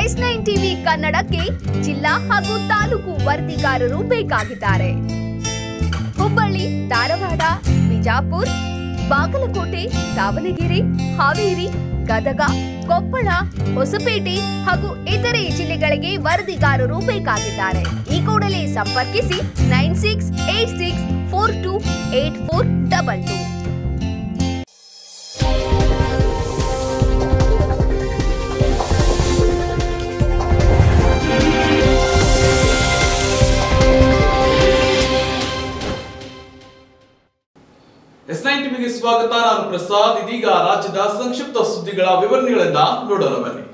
S nine TV ಕನ್ನಡಕ್ಕೆ ಜಿಲ್ಲಾ ಹಾಗೂ ತಾಲೂಕು ವರದಿಗಾರರು ಬೇಕಾಗಿದ್ದಾರೆ ಹುಬ್ಬಳ್ಳಿ ಧಾರವಾಡ ಬಿಜಾಪುರ ಬಾಗಲಕೋಟೆ ದಾವಣಗೆರೆ ಹಾವೇರಿ ಗದಗ ಕೊಪ್ಪಳ ಹೊಸಪೇಟೆ ಹಾಗೂ ಇತರೆ ಜಿಲ್ಲೆಗಳಿಗೆ ವರದಿಗಾರರು ಬೇಕಾಗಿದ್ದಾರೆ ಈ ಕೂಡಲೇ ಸಂಪರ್ಕಿಸಿ nine six eight six four two eight four double two S nine ಟಿವಿಗೆ ಸ್ವಾಗತ ನಾನು ಪ್ರಸಾದ್ ಇದೀಗ ರಾಜ್ಯದ ಸಂಕ್ಷಿಪ್ತ ಸುದ್ದಿಗಳ ವಿವರಣೆಗಳನ್ನ ನೋಡೋಣ ಬನ್ನಿ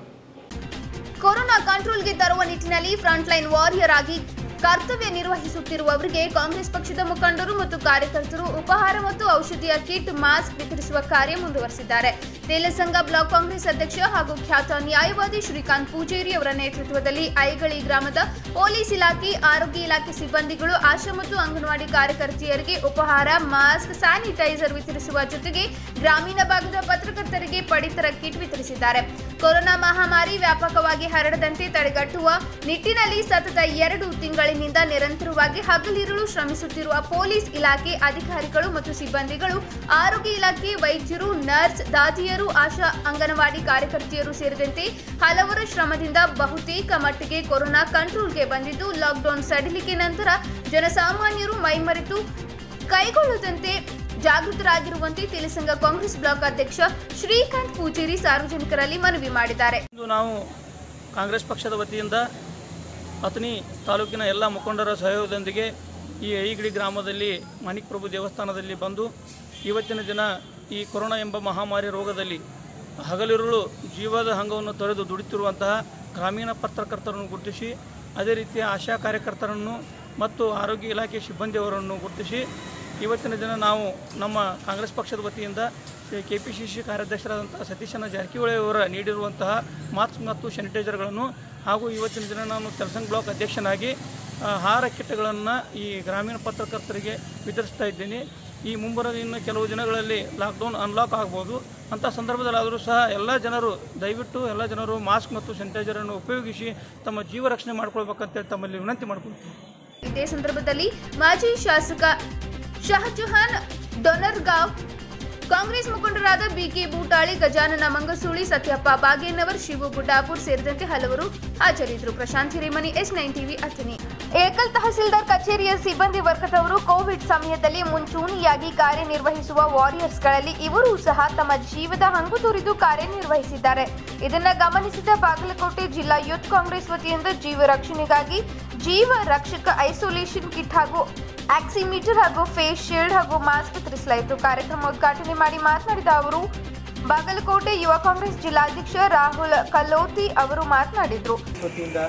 ಕೊರೋನಾ ಕಂಟ್ರೋಲ್ಗೆ ತರುವ ನಿಟ್ಟಿನಲ್ಲಿ ಫ್ರಂಟ್ ಲೈನ್ ವಾರಿಯರ್ ಆಗಿ ಕರ್ತವ್ಯ ನಿರ್ವಹಿಸುತ್ತಿರುವವರಿಗೆ ಕಾಂಗ್ರೆಸ್ ಪಕ್ಷದ ಮುಖಂಡರು ಮತ್ತು ಕಾರ್ಯಕರ್ತರು ಉಪಹಾರ ಮತ್ತು ಔಷಧಿಯ ಕಿಟ್ ಮಾಸ್ಕ್ ವಿತರಿಸುವ ಕಾರ್ಯ ಮುಂದುವರೆಸಿದ್ದಾರೆ ತೇಲಸಂಗ ಬ್ಲಾಕ್ ಕಾಂಗ್ರೆಸ್ ಅಧ್ಯಕ್ಷ ಹಾಗೂ ಖ್ಯಾತ ನ್ಯಾಯವಾದಿ ಶ್ರೀಕಾಂತ್ ಪೂಜೇರಿ ಅವರ ನೇತೃತ್ವದಲ್ಲಿ ಐಗಳಿ ಗ್ರಾಮದ ಪೊಲೀಸ್ ಇಲಾಖೆ ಆರೋಗ್ಯ ಇಲಾಖೆ ಸಿಬ್ಬಂದಿಗಳು ಆಶಾ ಮತ್ತು ಅಂಗನವಾಡಿ ಕಾರ್ಯಕರ್ತೆಯರಿಗೆ ಉಪಹಾರ ಮಾಸ್ಕ್ ಸ್ಯಾನಿಟೈಸರ್ ವಿತರಿಸುವ ಜೊತೆಗೆ ಗ್ರಾಮೀಣ ಭಾಗದ ಪತ್ರಕರ್ತರಿಗೆ ಪಡಿತರ ಕಿಟ್ ವಿತರಿಸಿದ್ದಾರೆ ಕೊರೋನಾ ಮಹಾಮಾರಿ ವ್ಯಾಪಕವಾಗಿ ಹರಡದಂತೆ ತಡೆಗಟ್ಟುವ ನಿಟ್ಟಿನಲ್ಲಿ ಸತತ ಎರಡು ತಿಂಗಳಿನಿಂದ ನಿರಂತರವಾಗಿ ಹಗಲಿರುಳು ಶ್ರಮಿಸುತ್ತಿರುವ ಪೊಲೀಸ್ ಇಲಾಖೆ ಅಧಿಕಾರಿಗಳು ಮತ್ತು ಸಿಬ್ಬಂದಿಗಳು ಆರೋಗ್ಯ ಇಲಾಖೆ ವೈದ್ಯರು ನರ್ಸ್ ದಾದಿಯರು ಆಶಾ ಅಂಗನವಾಡಿ ಕಾರ್ಯಕರ್ತೆಯರು ಸೇರಿದಂತೆ ಹಲವರ ಶ್ರಮದಿಂದ ಬಹುತೇಕ ಮಟ್ಟಿಗೆ ಕೊರೋನಾ ಕಂಟ್ರೋಲ್ಗೆ ಬಂದಿದ್ದು ಲಾಕ್ಡೌನ್ ಸಡಿಲಿಕೆ ನಂತರ ಜನಸಾಮಾನ್ಯರು ಮೈಮರೆತು ಕೈಗೊಳ್ಳದಂತೆ ಜಾಗೃತರಾಗಿರುವಂತೆ ತಿಳಿಸಂಗ ಕಾಂಗ್ರೆಸ್ ಬ್ಲಾಕ್ ಅಧ್ಯಕ್ಷ ಶ್ರೀಕಾಂತ್ ಪೂಜೇರಿ ಸಾರ್ವಜನಿಕರಲ್ಲಿ ಮನವಿ ಮಾಡಿದ್ದಾರೆ ಇಂದು ನಾವು ಕಾಂಗ್ರೆಸ್ ಪಕ್ಷದ ವತಿಯಿಂದ ಅಥಣಿ ತಾಲೂಕಿನ ಎಲ್ಲ ಮುಖಂಡರ ಸಹಯೋಗದೊಂದಿಗೆ ಈ ಐಗಿಡಿ ಗ್ರಾಮದಲ್ಲಿ ಮಾಣಿಕ್ ಪ್ರಭು ದೇವಸ್ಥಾನದಲ್ಲಿ ಬಂದು ಇವತ್ತಿನ ದಿನ ಈ ಕೊರೋನಾ ಎಂಬ ಮಹಾಮಾರಿ ರೋಗದಲ್ಲಿ ಹಗಲಿರುಳು ಜೀವದ ಹಂಗವನ್ನು ತೊರೆದು ದುಡಿತಿರುವಂತಹ ಗ್ರಾಮೀಣ ಪತ್ರಕರ್ತರನ್ನು ಗುರುತಿಸಿ ಅದೇ ರೀತಿಯ ಆಶಾ ಕಾರ್ಯಕರ್ತರನ್ನು ಮತ್ತು ಆರೋಗ್ಯ ಇಲಾಖೆ ಸಿಬ್ಬಂದಿಯವರನ್ನು ಗುರುತಿಸಿ ಇವತ್ತಿನ ದಿನ ನಾವು ನಮ್ಮ ಕಾಂಗ್ರೆಸ್ ಪಕ್ಷದ ವತಿಯಿಂದ ಕೆ ಪಿ ಸಿ ಸಿ ಕಾರ್ಯಾಧ್ಯಕ್ಷರಾದಂತಹ ಸತೀಶನ ಜಾರಕಿಹೊಳಿ ಅವರ ನೀಡಿರುವಂತಹ ಮಾಸ್ಕ್ ಮತ್ತು ಸ್ಯಾನಿಟೈಸರ್ಗಳನ್ನು ಹಾಗೂ ಇವತ್ತಿನ ದಿನ ನಾನು ತೆಲಸಂಗ್ ಬ್ಲಾಕ್ ಅಧ್ಯಕ್ಷನಾಗಿ ಆ, ಆಹಾರ ಕಿಟ್ಗಳನ್ನು ಈ ಗ್ರಾಮೀಣ ಪತ್ರಕರ್ತರಿಗೆ ವಿತರಿಸ್ತಾ ಇದ್ದೀನಿ ಈ ಮುಂಬರುವ ಇನ್ನು ಕೆಲವು ದಿನಗಳಲ್ಲಿ ಲಾಕ್ಡೌನ್ ಅನ್ಲಾಕ್ ಆಗ್ಬೋದು ಅಂಥ ಸಂದರ್ಭದಲ್ಲಾದರೂ ಸಹ ಎಲ್ಲ ಜನರು ದಯವಿಟ್ಟು ಎಲ್ಲ ಜನರು ಮಾಸ್ಕ್ ಮತ್ತು ಸ್ಯಾನಿಟೈಸರನ್ನು ಉಪಯೋಗಿಸಿ ತಮ್ಮ ಜೀವ ರಕ್ಷಣೆ ಮಾಡ್ಕೊಳ್ಬೇಕಂತೇಳಿ ತಮ್ಮಲ್ಲಿ ವಿನಂತಿ ಮಾಡ್ಕೊಳ್ತೀನಿ ಇದೇ ಸಂದರ್ಭದಲ್ಲಿ ಮಾಜಿ ಶಾಸಕ ಶಹಜಹಾನ್ ಡೊನರ್ಗಾಂವ್ ಕಾಂಗ್ರೆಸ್ ಮುಖಂಡರಾದ ಬಿಕೆ ಬೂಟಾಳಿ ಗಜಾನನ ಮಂಗಸೂಳಿ ಸತ್ಯಪ್ಪ ಬಾಗೇನವರ್ ಶಿವು ಗುಡ್ಡಾಪುರ್ ಸೇರಿದಂತೆ ಹಲವರು ಹಾಜರಿದ್ದರು Prashant Hiremani S nine TV Athani ಏಕಲ್ ತಹಸೀಲ್ದಾರ್ ಕಚೇರಿಯ ಸಿಬ್ಬಂದಿ ವರ್ಗದವರು ಕೋವಿಡ್ ಸಮಯದಲ್ಲಿ ಮುಂಚೂಣಿಯಾಗಿ ಕಾರ್ಯನಿರ್ವಹಿಸುವ ವಾರಿಯರ್ಸ್ಗಳಲ್ಲಿ ಇವರೂ ಸಹ ತಮ್ಮ ಜೀವದ ಹಂಗು ತೊರೆದು ಕಾರ್ಯನಿರ್ವಹಿಸಿದ್ದಾರೆ ಇದನ್ನ ಗಮನಿಸಿದ ಬಾಗಲಕೋಟೆ ಜಿಲ್ಲಾ ಯೂತ್ ಕಾಂಗ್ರೆಸ್ ವತಿಯಿಂದ ಜೀವ ರಕ್ಷಣೆಗಾಗಿ ಜೀವ ರಕ್ಷಕ ಐಸೋಲೇಷನ್ ಕಿಟ್ ಹಾಗೂ ಆಕ್ಸಿಮೀಟರ್ ಹಾಗೂ ಫೇಸ್ ಶೀಲ್ಡ್ ಹಾಗೂ ಮಾಸ್ಕ್ ವಿತರಿಸಲಾಯಿತು ಕಾರ್ಯಕ್ರಮ ಉದ್ಘಾಟನೆ ಮಾಡಿ ಮಾತನಾಡಿದ ಅವರು ಬಾಗಲಕೋಟೆ ಯುವ ಕಾಂಗ್ರೆಸ್ ಜಿಲ್ಲಾಧ್ಯಕ್ಷ ರಾಹುಲ್ ಕಲ್ಲೋತಿ ಅವರು ಮಾತನಾಡಿದರು ವತಿಯಿಂದ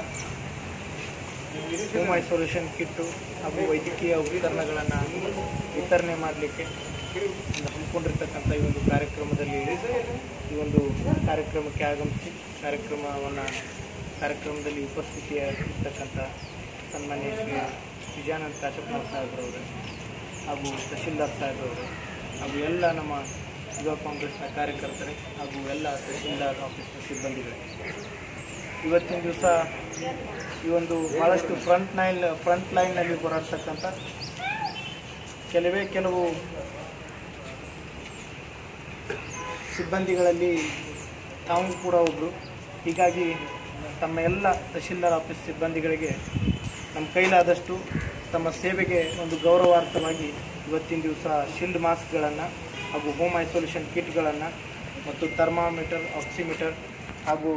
ಹೋಮ್ ಐಸೋಲೇಷನ್ ಕಿಟ್ಟು ಹಾಗೂ ವೈದ್ಯಕೀಯ ಉಪಕರಣಗಳನ್ನು ವಿತರಣೆ ಮಾಡಲಿಕ್ಕೆ ಹಮ್ಮಿಕೊಂಡಿರ್ತಕ್ಕಂಥ ಈ ಒಂದು ಕಾರ್ಯಕ್ರಮದಲ್ಲಿ ಈ ಒಂದು ಕಾರ್ಯಕ್ರಮಕ್ಕೆ ಆಗಮಿಸಿ ಕಾರ್ಯಕ್ರಮವನ್ನು ಕಾರ್ಯಕ್ರಮದಲ್ಲಿ ಉಪಸ್ಥಿತಿಯಾಗಿರ್ತಕ್ಕಂಥ ಸನ್ಮಾನ್ಯ ಶ್ರೀ ವಿಜಯಾನಂದ ಕಾಶಪ್ಪನವ್ರ ಸಾಹೇಬ್ರವರು ಹಾಗೂ ತಹಶೀಲ್ದಾರ್ ಸಾಹೇಬ್ರವರು ಹಾಗೂ ಎಲ್ಲ ನಮ್ಮ ಯುವ ಕಾಂಗ್ರೆಸ್ನ ಕಾರ್ಯಕರ್ತರೇ ಹಾಗೂ ಎಲ್ಲ ತಹಶೀಲ್ದಾರ್ ಆಫೀಸ್ನ ಸಿಬ್ಬಂದಿಗಳೇ ಇವತ್ತಿನ ದಿವಸ ಈ ಒಂದು ಭಾಳಷ್ಟು ಫ್ರಂಟ್ ಲೈನ್ ಫ್ರಂಟ್ ಲೈನ್ನಲ್ಲಿ ಬರತಕ್ಕಂಥ ಕೆಲವೇ ಕೆಲವು ಸಿಬ್ಬಂದಿಗಳಲ್ಲಿ ತಾವು ಕೂಡ ಒಬ್ಬರು ಹೀಗಾಗಿ ತಮ್ಮ ಎಲ್ಲ ತಹಶೀಲ್ದಾರ್ ಆಫೀಸ್ ಸಿಬ್ಬಂದಿಗಳಿಗೆ ನಮ್ಮ ಕೈಲಾದಷ್ಟು ತಮ್ಮ ಸೇವೆಗೆ ಒಂದು ಗೌರವಾರ್ಥವಾಗಿ ಇವತ್ತಿನ ದಿವಸ ಶೀಲ್ಡ್ ಮಾಸ್ಕ್ಗಳನ್ನು ಹಾಗೂ ಹೋಮ್ ಐಸೋಲೇಷನ್ ಕಿಟ್ಗಳನ್ನು ಮತ್ತು ಥರ್ಮಾಮೀಟರ್ ಆಕ್ಸಿಮೀಟರ್ ಹಾಗೂ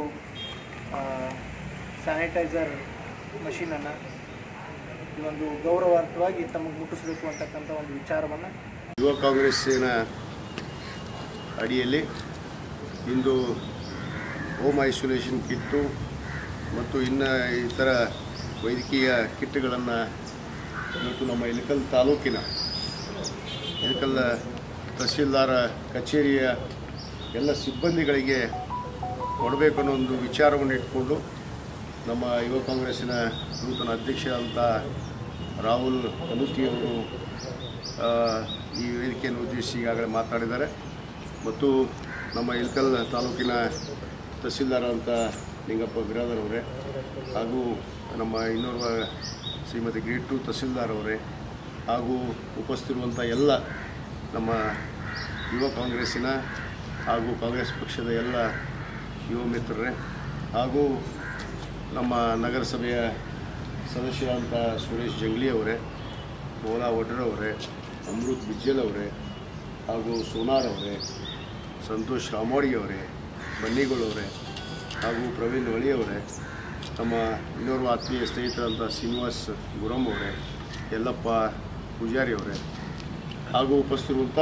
ಸ್ಯಾನಿಟೈಸರ್ ಮಷೀನನ್ನು ಈ ಒಂದು ಗೌರವಾರ್ಥವಾಗಿ ತಮಗೆ ಮುಟ್ಟಿಸಬೇಕು ಅಂತಕ್ಕಂಥ ಒಂದು ವಿಚಾರವನ್ನು ಯುವ ಕಾಂಗ್ರೆಸ್ಸಿನ ಅಡಿಯಲ್ಲಿ ಇಂದು ಹೋಮ್ ಐಸೋಲೇಷನ್ ಕಿಟ್ಟು ಮತ್ತು ಇನ್ನು ಇತರ ವೈದ್ಯಕೀಯ ಕಿಟ್ಗಳನ್ನು ಇವತ್ತು ನಮ್ಮ ಇಳಕಲ್ ತಾಲೂಕಿನ ಇಳಕಲ್ ತಹಸೀಲ್ದಾರ ಕಚೇರಿಯ ಎಲ್ಲ ಸಿಬ್ಬಂದಿಗಳಿಗೆ ಕೊಡಬೇಕು ಅನ್ನೋ ಒಂದು ವಿಚಾರವನ್ನು ಇಟ್ಕೊಂಡು ನಮ್ಮ ಯುವ ಕಾಂಗ್ರೆಸ್ಸಿನ ನೂತನ ಅಧ್ಯಕ್ಷರಾದಂಥ ರಾಹುಲ್ ಕಲುತಿಯವರು ಆ, ಈ ವೇದಿಕೆಯನ್ನು ಉದ್ದೇಶಿಸಿ ಈಗಾಗಲೇ ಮಾತನಾಡಿದ್ದಾರೆ ಮತ್ತು ನಮ್ಮ ಇಲ್ಕಲ್ ತಾಲೂಕಿನ ತಹಸೀಲ್ದಾರ್ ಅಂತ ಲಿಂಗಪ್ಪ ಬಿರಾದರ್ ಅವರೇ ಹಾಗೂ ನಮ್ಮ ಇನ್ನೋರ್ವ ಶ್ರೀಮತಿ ಗ್ರೇಟು ತಹಸೀಲ್ದಾರ್ ಅವರೇ ಹಾಗೂ ಉಪಸ್ಥಿರುವಂಥ ಎಲ್ಲ ನಮ್ಮ ಯುವ ಕಾಂಗ್ರೆಸ್ಸಿನ ಹಾಗೂ ಕಾಂಗ್ರೆಸ್ ಪಕ್ಷದ ಎಲ್ಲ ಯುವ ಮಿತ್ರರೇ ಹಾಗೂ ನಮ್ಮ ನಗರಸಭೆಯ ಸದಸ್ಯರಾದಂಥ ಸುರೇಶ್ ಜಂಗ್ಲಿ ಅವರೇ ಮೋಲಾ ವಡ್ರ್ ಅವರೇ ಅಮೃತ್ ಬಿಜ್ಜಲ್ ಅವರೇ ಹಾಗೂ ಸೋನಾರ್ ಅವರೇ ಸಂತೋಷ್ ರಾಮೋಡಿ ಅವರೇ ಬನ್ನಿಗಳು ಅವರೇ ಹಾಗೂ ಪ್ರವೀಣ್ ಹೊಳಿ ಅವರೇ ನಮ್ಮ ಇನ್ನೋರ್ವ ಆತ್ಮೀಯ ಸ್ನೇಹಿತರಂಥ ಶ್ರೀನಿವಾಸ್ ಗುರಮ್ ಅವರೇ ಯಲ್ಲಪ್ಪ ಪೂಜಾರಿ ಅವರೇ ಹಾಗೂ ಉಪಸ್ಥಿರುವಂಥ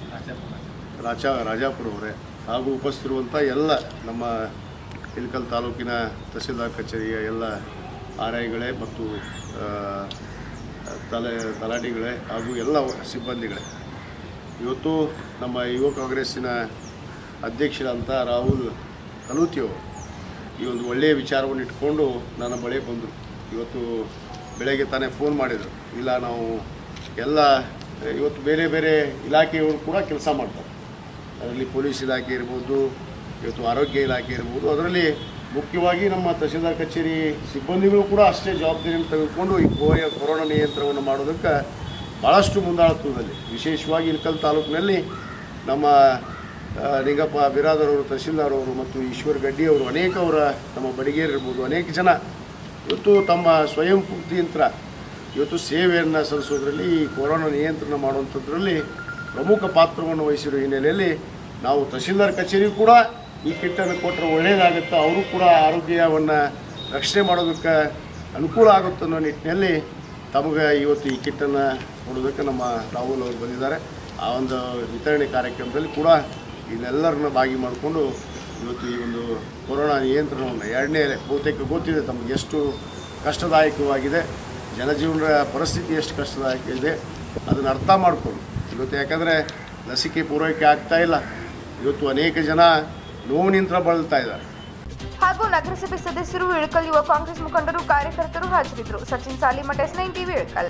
ರಾಜಾ ರಾಜಾಪುರ ಅವರೇ ಹಾಗೂ ಉಪಸ್ಥಿರುವಂಥ ಎಲ್ಲ ನಮ್ಮ ಇಲ್ಕಲ್ ತಾಲೂಕಿನ ತಹಸೀಲ್ದಾರ್ ಕಚೇರಿಯ ಎಲ್ಲ ಆರ್ ಐಗಳೇ ಮತ್ತು ಆ, ತಲೆ ತಲಾಟಿಗಳೇ ಹಾಗೂ ಎಲ್ಲ ಸಿಬ್ಬಂದಿಗಳೇ ಇವತ್ತು ನಮ್ಮ ಯುವ ಕಾಂಗ್ರೆಸ್ಸಿನ ಅಧ್ಯಕ್ಷರಂತ ರಾಹುಲ್ ಕಲೂತಿ ಅವರು ಈ ಒಂದು ಒಳ್ಳೆಯ ವಿಚಾರವನ್ನು ಇಟ್ಕೊಂಡು ನನ್ನ ಬಳಿ ಬಂದರು ಇವತ್ತು ಬೆಳಗ್ಗೆ ತಾನೇ ಫೋನ್ ಮಾಡಿದರು ಇಲ್ಲ ನಾವು ಎಲ್ಲ ಇವತ್ತು ಬೇರೆ ಬೇರೆ ಇಲಾಖೆಯವರು ಕೂಡ ಕೆಲಸ ಮಾಡ್ತಾರೆ ಅದರಲ್ಲಿ ಪೊಲೀಸ್ ಇಲಾಖೆ ಇರ್ಬೋದು ಇವತ್ತು ಆರೋಗ್ಯ ಇಲಾಖೆ ಇರ್ಬೋದು ಅದರಲ್ಲಿ ಮುಖ್ಯವಾಗಿ ನಮ್ಮ ತಹಸೀಲ್ದಾರ್ ಕಚೇರಿ ಸಿಬ್ಬಂದಿಗಳು ಕೂಡ ಅಷ್ಟೇ ಜವಾಬ್ದಾರಿಯನ್ನು ತೆಗೆದುಕೊಂಡು ಈ ಕೋಯ ಕೊರೋನಾ ನಿಯಂತ್ರಣವನ್ನು ಮಾಡೋದಕ್ಕೆ ಭಾಳಷ್ಟು ಮುಂದಾಳತ್ವದಲ್ಲಿ ವಿಶೇಷವಾಗಿ ಇಲ್ಕಲ್ ತಾಲೂಕಿನಲ್ಲಿ ನಮ್ಮ ಆ, ನಿಂಗಪ್ಪ ಬಿರಾದರ್ ಅವರು ತಹಸೀಲ್ದಾರ್ ಅವರು ಮತ್ತು ಈಶ್ವರ್ ಗಡ್ಡಿ ಅವರು ಅನೇಕ ಅವರ ನಮ್ಮ ಬಡಿಗೇರ್ ಇರ್ಬೋದು ಅನೇಕ ಜನ ಇವತ್ತು ತಮ್ಮ ಸ್ವಯಂ ಯಂತ್ರ ಇವತ್ತು ಸೇವೆಯನ್ನು ಸಲ್ಲಿಸೋದ್ರಲ್ಲಿ ಈ ಕೊರೋನಾ ನಿಯಂತ್ರಣ ಮಾಡುವಂಥದ್ರಲ್ಲಿ ಪ್ರಮುಖ ಪಾತ್ರವನ್ನು ವಹಿಸಿರೋ ಹಿನ್ನೆಲೆಯಲ್ಲಿ ನಾವು ತಹಸೀಲ್ದಾರ್ ಕಚೇರಿ ಕೂಡ ಈ ಕಿಟ್ಟನ್ನು ಕೊಟ್ಟರೆ ಒಳ್ಳೆಯದಾಗುತ್ತೆ ಅವರು ಕೂಡ ಆರೋಗ್ಯವನ್ನು ರಕ್ಷಣೆ ಮಾಡೋದಕ್ಕೆ ಅನುಕೂಲ ಆಗುತ್ತೆ ಅನ್ನೋ ನಿಟ್ಟಿನಲ್ಲಿ ತಮಗೆ ಇವತ್ತು ಈ ಕಿಟ್ಟನ್ನು ಕೊಡೋದಕ್ಕೆ ನಮ್ಮ ರಾಹುಲ್ ಅವರು ಬಂದಿದ್ದಾರೆ ಆ ಒಂದು ವಿತರಣೆ ಕಾರ್ಯಕ್ರಮದಲ್ಲಿ ಕೂಡ ಇದನ್ನೆಲ್ಲರನ್ನ ಭಾಗಿ ಮಾಡಿಕೊಂಡು ಇವತ್ತು ಈ ಒಂದು ಕೊರೋನಾ ನಿಯಂತ್ರಣವನ್ನು ಎರಡನೇ ಅಲೆ ಬಹುತೇಕ ಗೊತ್ತಿದೆ ತಮಗೆ ಎಷ್ಟು ಕಷ್ಟದಾಯಕವಾಗಿದೆ ಜನಜೀವನದ ಪರಿಸ್ಥಿತಿ ಎಷ್ಟು ಕಷ್ಟದಾಯಕ ಇದೆ ಅದನ್ನು ಅರ್ಥ ಮಾಡಿಕೊಂಡು ಇವತ್ತು ಯಾಕಂದರೆ ಲಸಿಕೆ ಪೂರೈಕೆ ಆಗ್ತಾ ಇಲ್ಲ ಇವತ್ತು ಅನೇಕ ಜನ ನೋವಿನಿಂದ ಬಳಲ್ತಾ ಇದ್ದಾರೆ ಹಾಗೂ ನಗರಸಭೆ ಸದಸ್ಯರು ಇಳಕಲ್ ಯುವ ಕಾಂಗ್ರೆಸ್ ಮುಖಂಡರು ಕಾರ್ಯಕರ್ತರು ಹಾಜರಿದ್ದರು Sachin Salimath S nine TV Ilkal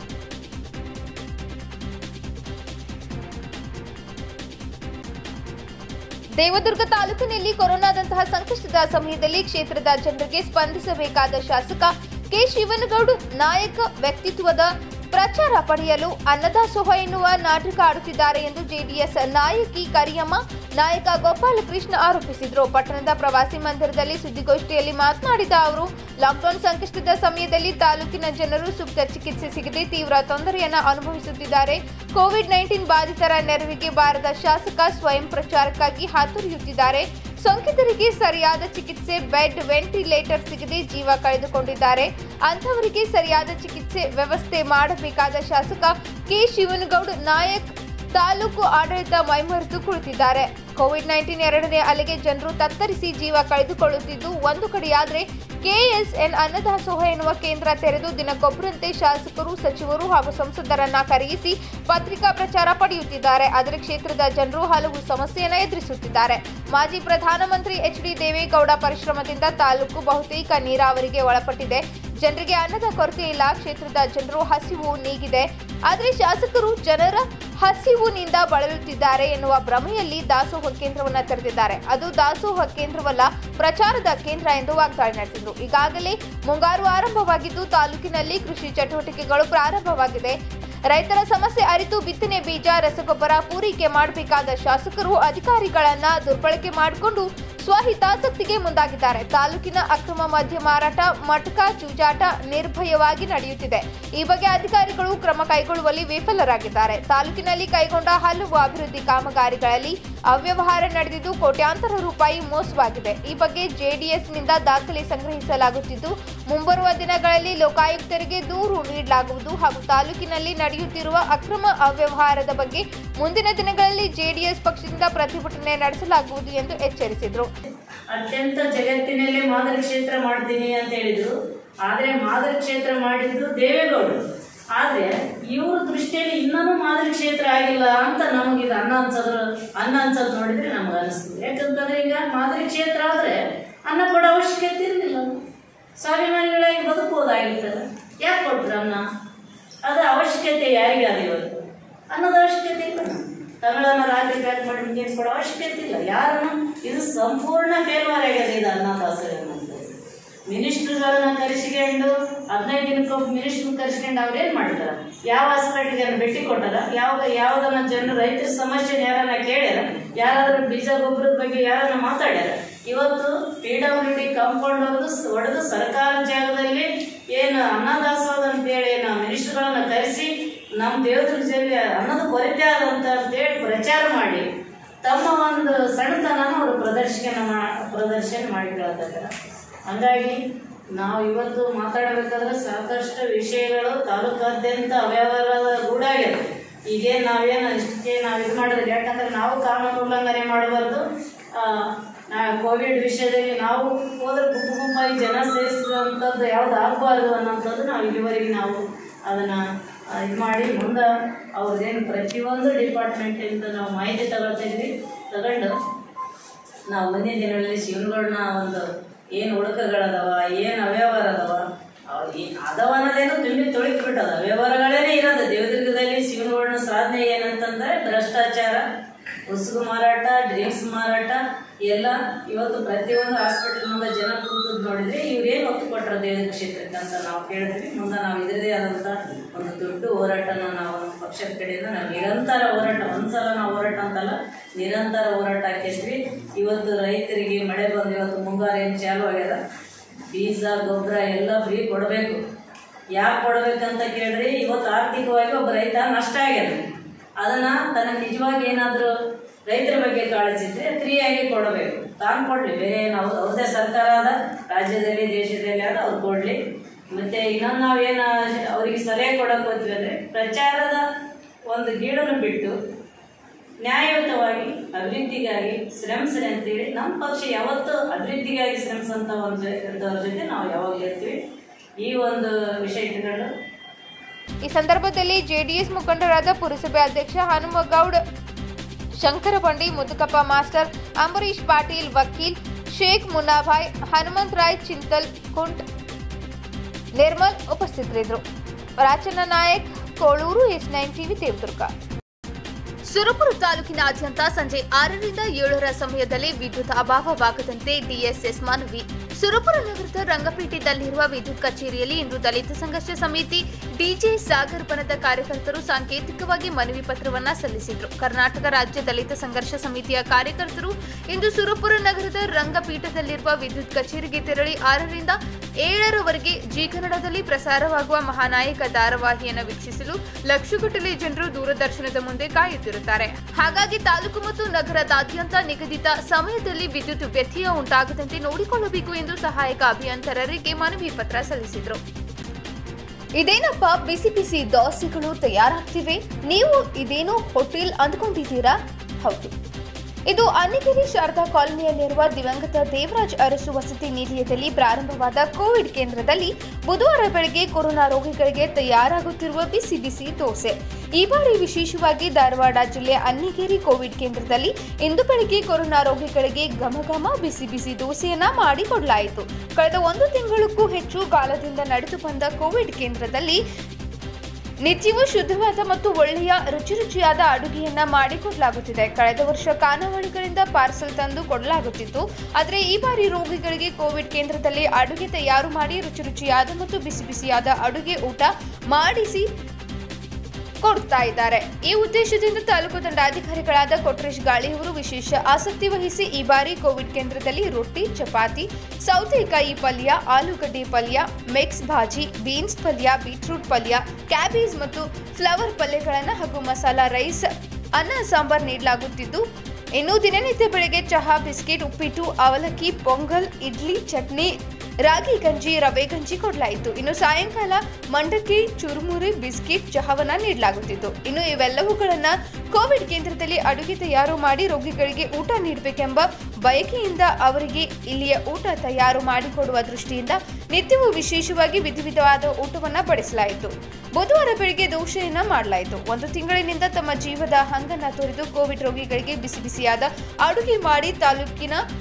Devadurga ತಾಲೂಕಿನಲ್ಲಿ ಕೊರೋನಾದಂತಹ ಸಂಕಷ್ಟದ ಸಮಯದಲ್ಲಿ ಕ್ಷೇತ್ರದ ಜನರಿಗೆ ಸ್ಪಂದಿಸಬೇಕಾದ ಶಾಸಕ ಕೆ ಶಿವನಗೌಡ ನಾಯಕ ವ್ಯಕ್ತಿತ್ವದ ಪ್ರಚಾರ ಪಡೆಯಲು ಅನ್ನದಾಸೋಹ ಎನ್ನುವ ನಾಟಕ ಆಡುತ್ತಿದ್ದಾರೆ ಎಂದು ಜೆಡಿಎಸ್ ನಾಯಕಿ ಕರಿಯಮ್ಮ ನಾಯಕ ಗೋಪಾಲಕೃಷ್ಣ ಆರೋಪಿಸಿದರು ಪಟ್ಟಣದ ಪ್ರವಾಸಿ ಮಂದಿರದಲ್ಲಿ ಸುದ್ದಿಗೋಷ್ಠಿಯಲ್ಲಿ ಮಾತನಾಡಿದ ಅವರು ಲಾಕ್ಡೌನ್ ಸಂಕಷ್ಟದ ಸಮಯದಲ್ಲಿ ತಾಲೂಕಿನ ಜನರು ಸೂಕ್ತ ಚಿಕಿತ್ಸೆ ಸಿಗದೆ ತೀವ್ರ ತೊಂದರೆಯನ್ನು ಅನುಭವಿಸುತ್ತಿದ್ದಾರೆ ಕೋವಿಡ್ ನೈನ್ಟೀನ್ ಬಾಧಿತರ ನೆರವಿಗೆ ಬಾರದ ಶಾಸಕ ಸ್ವಯಂ ಪ್ರಚಾರಕ್ಕಾಗಿ ಹಾತೊರೆಯುತ್ತಿದ್ದಾರೆ ಸೋಂಕಿತರಿಗೆ ಸರಿಯಾದ ಚಿಕಿತ್ಸೆ ಬೆಡ್ ವೆಂಟಿಲೇಟರ್ ಸಿಗದೆ ಜೀವ ಕಳೆದುಕೊಂಡಿದ್ದಾರೆ ಅಂಥವರಿಗೆ ಸರಿಯಾದ ಚಿಕಿತ್ಸೆ ವ್ಯವಸ್ಥೆ ಮಾಡಬೇಕಾದ ಶಾಸಕ ಕೆ ಶಿವನಗೌಡ ನಾಯಕ್ ತಾಲೂಕು ಆಡಳಿತ ಮೈಮರೆತು ಕುಳಿತಿದ್ದಾರೆ ಕೋವಿಡ್ ನೈನ್ಟೀನ್ ಎರಡನೇ ಅಲೆಗೆ ಜನರು ತತ್ತರಿಸಿ ಜೀವ ಕಳೆದುಕೊಳ್ಳುತ್ತಿದ್ದು ಒಂದು ಕಡೆಯಾದರೆ ಕೆಎಸ್ಎನ್ ಅನ್ನದಾಸೋಹ ಎನ್ನುವ ಕೇಂದ್ರ ತೆರೆದು ದಿನಕ್ಕೊಬ್ಬರಂತೆ ಶಾಸಕರು ಸಚಿವರು ಹಾಗೂ ಸಂಸದರನ್ನ ಕರೆಯಿಸಿ ಪತ್ರಿಕಾ ಪ್ರಚಾರ ಪಡೆಯುತ್ತಿದ್ದಾರೆ ಆದರೆ ಕ್ಷೇತ್ರದ ಜನರು ಹಲವು ಸಮಸ್ಯೆಯನ್ನು ಎದುರಿಸುತ್ತಿದ್ದಾರೆ ಮಾಜಿ ಪ್ರಧಾನಮಂತ್ರಿ ಎಚ್ ಡಿ ದೇವೇಗೌಡ ಪರಿಶ್ರಮದಿಂದ ತಾಲೂಕು ಬಹುತೇಕ ನೀರಾವರಿಗೆ ಒಳಪಟ್ಟಿದೆ ಜನರಿಗೆ ಅನ್ನದ ಕೊರತೆ ಇಲ್ಲ ಕ್ಷೇತ್ರದ ಜನರು ಹಸಿವು ನೀಗಿದೆ ಆದರೆ ಶಾಸಕರು ಜನರ ಹಸಿವಿನಿಂದ ಬಳಲುತ್ತಿದ್ದಾರೆ ಎನ್ನುವ ಭ್ರಮೆಯಲ್ಲಿ ದಾಸೋಹ ಕೇಂದ್ರವನ್ನ ತೆರೆದಿದ್ದಾರೆ ಅದು ದಾಸೋಹ ಕೇಂದ್ರವಲ್ಲ ಪ್ರಚಾರದ ಕೇಂದ್ರ ಎಂದು ವಾಗ್ದಾಳಿ ನಡೆಸಿದರು ಈಗಾಗಲೇ ಮುಂಗಾರು ಆರಂಭವಾಗಿದ್ದು ತಾಲೂಕಿನಲ್ಲಿ ಕೃಷಿ ಚಟುವಟಿಕೆಗಳು ಪ್ರಾರಂಭವಾಗಿದೆ ರೈತರ ಸಮಸ್ಯೆ ಅರಿತು ಬಿತ್ತನೆ ಬೀಜ ರಸಗೊಬ್ಬರ ಪೂರೈಕೆ ಮಾಡಬೇಕಾದ ಶಾಸಕರು ಅಧಿಕಾರಿಗಳನ್ನ ದುರ್ಬಳಕೆ ಮಾಡಿಕೊಂಡು ಸ್ವಹಿತಾಸಕ್ತಿಗೆ ಮುಂದಾಗಿದ್ದಾರೆ ತಾಲೂಕಿನ ಅಕ್ರಮ ಮದ್ಯ ಮಾರಾಟ ಮಟಕ ಚೂಜಾಟ ನಿರ್ಭಯವಾಗಿ ನಡೆಯುತ್ತಿದೆ ಈ ಬಗ್ಗೆ ಅಧಿಕಾರಿಗಳು ಕ್ರಮ ಕೈಗೊಳ್ಳುವಲ್ಲಿ ವಿಫಲರಾಗಿದ್ದಾರೆ ತಾಲೂಕಿನಲ್ಲಿ ಕೈಗೊಂಡ ಹಲವು ಅಭಿವೃದ್ಧಿ ಕಾಮಗಾರಿಗಳಲ್ಲಿ ಅವ್ಯವಹಾರ ನಡೆದಿದ್ದು ಕೋಟ್ಯಾಂತರ ರೂಪಾಯಿ ಮೋಸವಾಗಿದೆ ಈ ಬಗ್ಗೆ ಜೆಡಿಎಸ್ನಿಂದ ದಾಖಲೆ ಸಂಗ್ರಹಿಸಲಾಗುತ್ತಿದ್ದು ಮುಂಬರುವ ದಿನಗಳಲ್ಲಿ ಲೋಕಾಯುಕ್ತರಿಗೆ ದೂರು ನೀಡಲಾಗುವುದು ಹಾಗೂ ತಾಲೂಕಿನಲ್ಲಿ ನಡೆಯುತ್ತಿರುವ ಅಕ್ರಮ ಅವ್ಯವಹಾರದ ಬಗ್ಗೆ ಮುಂದಿನ ದಿನಗಳಲ್ಲಿ ಜೆಡಿಎಸ್ ಪಕ್ಷದಿಂದ ಪ್ರತಿಭಟನೆ ನಡೆಸಲಾಗುವುದು ಎಂದು ಎಚ್ಚರಿಸಿದರು ಅತ್ಯಂತ ಜಗತ್ತಿನಲ್ಲೇ ಮಾದರಿ ಕ್ಷೇತ್ರ ಮಾಡ್ತೀನಿ ಅಂತ ಹೇಳಿದ್ರು ಆದ್ರೆ ಮಾದರಿ ಕ್ಷೇತ್ರ ಮಾಡಿದ್ದು ದೇವೇಗೌಡರು ಆದ್ರೆ ಇವ್ರ ದೃಷ್ಟಿಯಲ್ಲಿ ಇನ್ನೂ ಮಾದರಿ ಕ್ಷೇತ್ರ ಆಗಿಲ್ಲ ಅಂತ ನಮಗಿದು ಅನ್ನ ಅನ್ಸೋದ್ರ ಅನ್ನ ಅನ್ಸೋದು ನೋಡಿದ್ರೆ ನಮ್ಗೆ ಅನಿಸ್ತದೆ ಯಾಕಂತಂದ್ರೆ ಈಗ ಮಾದರಿ ಕ್ಷೇತ್ರ ಆದ್ರೆ ಅನ್ನ ಕೊಡೋ ಅವಶ್ಯಕತೆ ಇರಲಿಲ್ಲ ಸ್ವಾಭಿಮಾನಿಗಳಾಗಿ ಬದುಕಬಹುದಾಗಿತ್ತಲ್ಲ ಯಾಕೆ ಕೊಟ್ರು ಅನ್ನ ಅದು ಅವಶ್ಯಕತೆ ಯಾರಿಗಾದ ಇವತ್ತು ಅನ್ನೋದು ಅವಶ್ಯಕತೆ ಇಲ್ಲ ತಮಿಳನ್ನ ರಾಜ್ಯ ಬ್ಯಾಕ್ ಮಾಡಿ ಹಿಂಗೇನು ಕೊಡೋ ಅವಶ್ಯಕತೆ ಇಲ್ಲ ಯಾರನ್ನು ಇದು ಸಂಪೂರ್ಣ ಫೇಲ್ವರ್ ಆಗಿದೆ ಇದು ಅನ್ನದಾಸೋಹ ಅನ್ನೋದು ಮಿನಿಸ್ಟ್ರುಗಳನ್ನ ಕರೆಸಿಕೊಂಡು ಹದಿನೈದು ದಿನಕ್ಕೊಬ್ಬ ಮಿನಿಸ್ಟ್ರ್ ಕರೆಸ್ಕೊಂಡು ಅವ್ರೇನು ಮಾಡ್ತಾರೆ ಯಾವ ಹಾಸ್ಪಿಟ್ಲಿಗೆ ಭೇಟಿ ಕೊಟ್ಟಾರ ಯಾವ ಯಾವುದನ್ನ ಜನರು ರೈತರ ಸಮಸ್ಯೆ ಯಾರನ್ನ ಕೇಳ್ಯಾರ ಯಾರಾದ್ರೂ ಬೀಜ ಗೊಬ್ಬರದ ಬಗ್ಗೆ ಯಾರನ್ನ ಮಾತಾಡ್ಯಾರ ಇವತ್ತು ಪಿ ಡಬ್ಲ್ಯೂ ಡಿ ಕಾಂಪೌಂಡ್ ಹೊಡೆದು ಹೊಡೆದು ಸರ್ಕಾರ ಜಾಗದಲ್ಲಿ ಏನು ಅನ್ನದಾಸೋಹ ಅಂತೇಳಿ ನಾವು ಮಿನಿಸ್ಟ್ರುಗಳನ್ನ ಕರೆಸಿ ನಮ್ಮ ದೇವದುರ್ಗ ಜಿಲ್ಲೆ ಅನ್ನದ ಕೊರತೆ ಆದಂತ ಅಂತೇಳಿ ಪ್ರಚಾರ ಮಾಡಿ ತಮ್ಮ ಒಂದು ಸಣ್ಣತನ ಅವರು ಪ್ರದರ್ಶನ ಮಾ ಪ್ರದರ್ಶನ ಮಾಡಿಕೊಳ್ಳುತ್ತಿದ್ದಾರೆ ಹಂಗಾಗಿ ನಾವು ಇವತ್ತು ಮಾತಾಡಬೇಕಾದ್ರೆ ಸಾಕಷ್ಟು ವಿಷಯಗಳು ತಾಲೂಕಾದ್ಯಂತ ಅವ್ಯವಹಾರದ ಗೂಡಾಗಿದೆ ಈಗೇನು ನಾವೇನು ಇಷ್ಟಕ್ಕೆ ನಾವು ಇದು ಮಾಡಿದ್ರೆ ಯಾಕಂದ್ರೆ ನಾವು ಕಾನೂನು ಉಲ್ಲಂಘನೆ ಮಾಡಬಾರ್ದು ಆ, ನಾ ಕೋವಿಡ್ ವಿಷಯದಲ್ಲಿ ನಾವು ಹೋದ್ರೆ ಗುಂಪು ಗುಂಪಾಗಿ ಜನ ಸೇರಿಸುವಂಥದ್ದು ಯಾವ್ದು ಆಗಬಾರ್ದು ಅನ್ನೋಂಥದ್ದು ನಾವು ಇಲ್ಲಿವರೆಗೆ ನಾವು ಅದನ್ನು ಇದು ಮಾಡಿ ಮುಂದೆ ಅವ್ರದ್ದೇನು ಪ್ರತಿಯೊಂದು ಡಿಪಾರ್ಟ್ಮೆಂಟಿಂದ ನಾವು ಮಾಹಿತಿ ತಗೊಳ್ತಿದ್ವಿ ತಗೊಂಡು ನಾವು ಮುಂದಿನ ದಿನಗಳಲ್ಲಿ ಶಿವನಗೌಡನ ಒಂದು ಏನು ಹುಡುಕಗಳದವ ಏನು ಅವ್ಯವಹಾರ ಅದಾವ ಅವ್ ಈ- ಅದಾವ ಅನ್ನೋದೇನು ತುಂಬಿ ತೊಳಿತು ಬಿಟ್ಟದ ಅವ್ಯವಹಾರಗಳೇನೇ ಇರೋದು ದೇವದುರ್ಗದಲ್ಲಿ ಶಿವನಗೌಡನ ಸಾಧನೆ ಏನಂತಂದ್ರೆ ಭ್ರಷ್ಟಾಚಾರ ಉಸುಗು ಮಾರಾಟ ಡ್ರಿಂಕ್ಸ್ ಮಾರಾಟ ಎಲ್ಲ ಇವತ್ತು ಪ್ರತಿಯೊಂದು ಹಾಸ್ಪಿಟಲ್ ಮುಂದೆ ಜನ ಕೂತದ್ ನೋಡಿದ್ರೆ ಇವ್ರೇನು ಒತ್ತು ಕೊಟ್ಟರು ದೇವರ ಕ್ಷೇತ್ರಕ್ಕೆ ಅಂತ ನಾವು ಕೇಳ್ತೀವಿ ಮುಂದೆ ನಾವು ಇದರದೇ ಆದಂಥ ಒಂದು ದೊಡ್ಡ ಹೋರಾಟನ ನಾವು ನಮ್ಮ ಪಕ್ಷದ ಕಡೆಯಿಂದ ನಾವು ನಿರಂತರ ಹೋರಾಟ ಒಂದ್ಸಲ ನಾವು ಹೋರಾಟ ಅಂತಲ್ಲ ನಿರಂತರ ಹೋರಾಟ ಹಾಕಿದ್ವಿ ಇವತ್ತು ರೈತರಿಗೆ ಮಳೆ ಬಂದು ಇವತ್ತು ಮುಂಗಾರು ಏನು ಚಾಲು ಆಗ್ಯದ ಬೀಜ ಗೊಬ್ಬರ ಎಲ್ಲ ಫ್ರೀ ಕೊಡಬೇಕು ಯಾಕೆ ಕೊಡಬೇಕಂತ ಕೇಳ್ರಿ ಇವತ್ತು ಆರ್ಥಿಕವಾಗಿ ಒಬ್ಬ ರೈತ ನಷ್ಟ ಆಗ್ಯದ ಅದನ್ನ ತನ್ನ ನಿಜವಾಗಿ ಏನಾದರೂ ರೈತರ ಬಗ್ಗೆ ಕಾಳಜಿ ಇದ್ರೆ ಫ್ರೀಯಾಗಿ ಕೊಡಬೇಕು ತಾನು ಕೊಡ್ಲಿ ಬೇರೆ ನಾವು ಅವ್ರದೇ ಸರ್ಕಾರ ಅದ ರಾಜ್ಯದಲ್ಲಿ ದೇಶದಲ್ಲಿ ಅದ ಅವ್ರು ಕೊಡ್ಲಿ ಮತ್ತೆ ಇನ್ನೊಂದು ನಾವೇನು ಅವರಿಗೆ ಸಲಹೆ ಕೊಡಕ್ಕೆ ಹೋದ್ವಿ ಅಂದ್ರೆ ಪ್ರಚಾರದ ಒಂದು ಗೀಡನ್ನು ಬಿಟ್ಟು ನ್ಯಾಯಯುತವಾಗಿ ಅಭಿವೃದ್ಧಿಗಾಗಿ ಶ್ರಮಿಸ್ರಿ ಅಂತೇಳಿ ನಮ್ಮ ಪಕ್ಷ ಯಾವತ್ತೂ ಅಭಿವೃದ್ಧಿಗಾಗಿ ಶ್ರಮಿಸಂತ ಒಂದು ಇದ್ದವ್ರ ಜೊತೆ ನಾವು ಯಾವಾಗಲೂ ಇರ್ತೀವಿ ಈ ಒಂದು ವಿಷಯ ಇಟ್ಕೊಂಡು ಈ ಸಂದರ್ಭದಲ್ಲಿ ಜೆಡಿಎಸ್ ಮುಖಂಡರಾದ ಪುರಸಭೆ ಅಧ್ಯಕ್ಷ ಹನುಮಗೌಡ್ ಶಂಕರಬಂಡಿ ಮುದುಕಪ್ಪ ಮಾಸ್ಟರ್ ಅಂಬರೀಶ್ ಪಾಟೀಲ್ ವಕೀಲ್ ಶೇಖ್ ಮುನ್ನಾಭಾಯ್ ಹನುಮಂತರಾಯ್ ಚಿಂತಲ್ ಕುಂಟ್ ನಿರ್ಮಲ್ ಉಪಸ್ಥಿತರಿದ್ದರು Rachana Nayak Koluru S nine TV Devadurga Surapura ತಾಲೂಕಿನಾದ್ಯಂತ ಸಂಜೆ ಆರರಿಂದ ಏಳರ ಸಮಯದಲ್ಲಿ ವಿದ್ಯುತ್ ಅಭಾವವಾಗದಂತೆ ಡಿಎಸ್ಎಸ್ ಮನವಿ ಸುರಪುರ ನಗರದ ರಂಗಪೇಟೆಯಲ್ಲಿರುವ ವಿದ್ಯುತ್ ಕಚೇರಿಯಲ್ಲಿ ಇಂದು ದಲಿತ ಸಂಘರ್ಷ ಸಮಿತಿ ಡಿಜೆ ಸಾಗರ್ ಬಣದ ಕಾರ್ಯಕರ್ತರು ಸಾಂಕೇತಿಕವಾಗಿ ಮನವಿ ಪತ್ರವನ್ನ ಸಲ್ಲಿಸಿದ್ರು ಕರ್ನಾಟಕ ರಾಜ್ಯ ದಲಿತ ಸಂಘರ್ಷ ಸಮಿತಿಯ ಕಾರ್ಯಕರ್ತರು ಇಂದು ಸುರಪುರ ನಗರದ ರಂಗಪೀಠದಲ್ಲಿರುವ ವಿದ್ಯುತ್ ಕಚೇರಿಗೆ ತೆರಳಿ ಆರರಿಂದ ಏಳರವರೆಗೆ ಜಿ ಕನ್ನಡದಲ್ಲಿ ಪ್ರಸಾರವಾಗುವ ಮಹಾನಾಯಕ ಧಾರಾವಾಹಿಯನ್ನು ವೀಕ್ಷಿಸಲು ಲಕ್ಷಗಟ್ಟಲೆ ಜನರು ದೂರದರ್ಶನದ ಮುಂದೆ ಕಾಯುತ್ತಿರುತ್ತಾರೆ ಹಾಗಾಗಿ ತಾಲೂಕು ಮತ್ತು ನಗರದಾದ್ಯಂತ ನಿಗದಿತ ಸಮಯದಲ್ಲಿ ವಿದ್ಯುತ್ ವ್ಯತ್ಯಯ ಉಂಟಾಗದಂತೆ ನೋಡಿಕೊಳ್ಳಬೇಕು ಎಂದು ಸಹಾಯಕ ಅಭಿಯಂತರರಿಗೆ ಮನವಿ ಪತ್ರ ಸಲ್ಲಿಸಿದರು ಇದೇನಪ್ಪ ಬಿಸಿ ಬಿಸಿ ದೋಸೆಗಳು ತಯಾರಾಗ್ತಿವೆ ನೀವು ಇದೇನೋ ಹೋಟೆಲ್ ಅಂದ್ಕೊಂಡಿದ್ದೀರಾ ಹೌದು ಇದು ಅನ್ನಿಗಿರಿ ಶಾರದಾ ಕಾಲೋನಿಯಲ್ಲಿರುವ ದಿವಂಗತ ದೇವರಾಜ್ ಅರಸು ವಸತಿ ನಿಲಯದಲ್ಲಿ ಪ್ರಾರಂಭವಾದ ಕೋವಿಡ್ ಕೇಂದ್ರದಲ್ಲಿ ಬುಧವಾರ ಬೆಳಗ್ಗೆ ಕೊರೋನಾ ರೋಗಿಗಳಿಗೆ ತಯಾರಾಗುತ್ತಿರುವ ಬಿಸಿ ಬಿಸಿ ದೋಸೆ ಈ ಬಾರಿ ವಿಶೇಷವಾಗಿ ಧಾರವಾಡ ಜಿಲ್ಲೆ ಅನ್ನಿಗೇರಿ ಕೋವಿಡ್ ಕೇಂದ್ರದಲ್ಲಿ ಇಂದು ಬೆಳಗ್ಗೆ ಕೊರೋನಾ ರೋಗಿಗಳಿಗೆ ಘಮಘಮ ಬಿಸಿ ಬಿಸಿ ದೋಸೆಯನ್ನ ಮಾಡಿಕೊಡಲಾಯಿತು ಕಳೆದ ಒಂದು ತಿಂಗಳಕ್ಕೂ ಹೆಚ್ಚು ಕಾಲದಿಂದ ನಡೆದು ಬಂದ ಕೋವಿಡ್ ಕೇಂದ್ರದಲ್ಲಿ ನಿತ್ಯವೂ ಶುದ್ಧವಾದ ಮತ್ತು ಒಳ್ಳೆಯ ರುಚಿ ರುಚಿಯಾದ ಅಡುಗೆಯನ್ನ ಮಾಡಿಕೊಡಲಾಗುತ್ತಿದೆ ಕಳೆದ ವರ್ಷ ಖಾನಾವಳಿಗಳಿಂದ ಪಾರ್ಸಲ್ ತಂದು ಕೊಡಲಾಗುತ್ತಿತ್ತು ಆದರೆ ಈ ಬಾರಿ ರೋಗಿಗಳಿಗೆ ಕೋವಿಡ್ ಕೇಂದ್ರದಲ್ಲಿ ಅಡುಗೆ ತಯಾರು ಮಾಡಿ ರುಚಿ ರುಚಿಯಾದ ಮತ್ತು ಬಿಸಿ ಬಿಸಿಯಾದ ಅಡುಗೆ ಊಟ ಮಾಡಿಸಿ ಕೊಡ್ತಾ ಇದ್ದಾರೆ ಈ ಉದ್ದೇಶದಿಂದ ತಾಲೂಕು ದಂಡಾಧಿಕಾರಿಗಳಾದ ಕೊಟ್ರೇಶ್ ಗಾಳಿಯವರು ವಿಶೇಷ ಆಸಕ್ತಿ ವಹಿಸಿ ಈ ಬಾರಿ ಕೋವಿಡ್ ಕೇಂದ್ರದಲ್ಲಿ ರೊಟ್ಟಿ ಚಪಾತಿ ಸೌತೆಕಾಯಿ ಪಲ್ಯ ಆಲೂಗಡ್ಡೆ ಪಲ್ಯ ಮಿಕ್ಸ್ ಭಾಜಿ ಬೀನ್ಸ್ ಪಲ್ಯ ಬೀಟ್ರೂಟ್ ಪಲ್ಯ ಕ್ಯಾಬೇಜ್ ಮತ್ತು ಫ್ಲವರ್ ಪಲ್ಯಗಳನ್ನು ಹಾಗೂ ಮಸಾಲಾ ರೈಸ್ ಅನ್ನ ಸಾಂಬಾರ್ ನೀಡಲಾಗುತ್ತಿದ್ದು ಇನ್ನು ದಿನನಿತ್ಯ ಬೆಳಗ್ಗೆ ಚಹಾ ಬಿಸ್ಕೆಟ್ ಉಪ್ಪಿಟ್ಟು ಅವಲಕ್ಕಿ ಪೊಂಗಲ್ ಇಡ್ಲಿ ಚಟ್ನಿ ರಾಗಿ ಗಂಜಿ ರವೆ ಗಂಜಿ ಕೊಡಲಾಯಿತು ಇನ್ನು ಸಾಯಂಕಾಲ ಮಂಡಕ್ಕಿ ಚುರುಮುರಿ ಬಿಸ್ಕಿಟ್ ಚಹಾವನ್ನ ನೀಡಲಾಗುತ್ತಿತ್ತು ಇನ್ನು ಇವೆಲ್ಲವುಗಳನ್ನ ಕೋವಿಡ್ ಕೇಂದ್ರದಲ್ಲಿ ಅಡುಗೆ ತಯಾರು ಮಾಡಿ ರೋಗಿಗಳಿಗೆ ಊಟ ನೀಡಬೇಕೆಂಬ ಬಯಕೆಯಿಂದ ಅವರಿಗೆ ಇಲ್ಲಿಯ ಊಟ ತಯಾರು ಮಾಡಿಕೊಡುವ ದೃಷ್ಟಿಯಿಂದ ನಿತ್ಯವೂ ವಿಶೇಷವಾಗಿ ವಿಧ ವಿಧವಾದ ಊಟವನ್ನ ಬಡಿಸಲಾಯಿತು ಬುಧವಾರ ಬೆಳಿಗ್ಗೆ ದೋಷೆಯನ್ನ ಮಾಡಲಾಯಿತು ಒಂದು ತಿಂಗಳಿನಿಂದ ತಮ್ಮ ಜೀವದ ಹಂಗನ್ನ ತೊರೆದು ಕೋವಿಡ್ ರೋಗಿಗಳಿಗೆ ಬಿಸಿ ಬಿಸಿಯಾದ ಅಡುಗೆ ಮಾಡಿ ತಾಲೂಕಿನ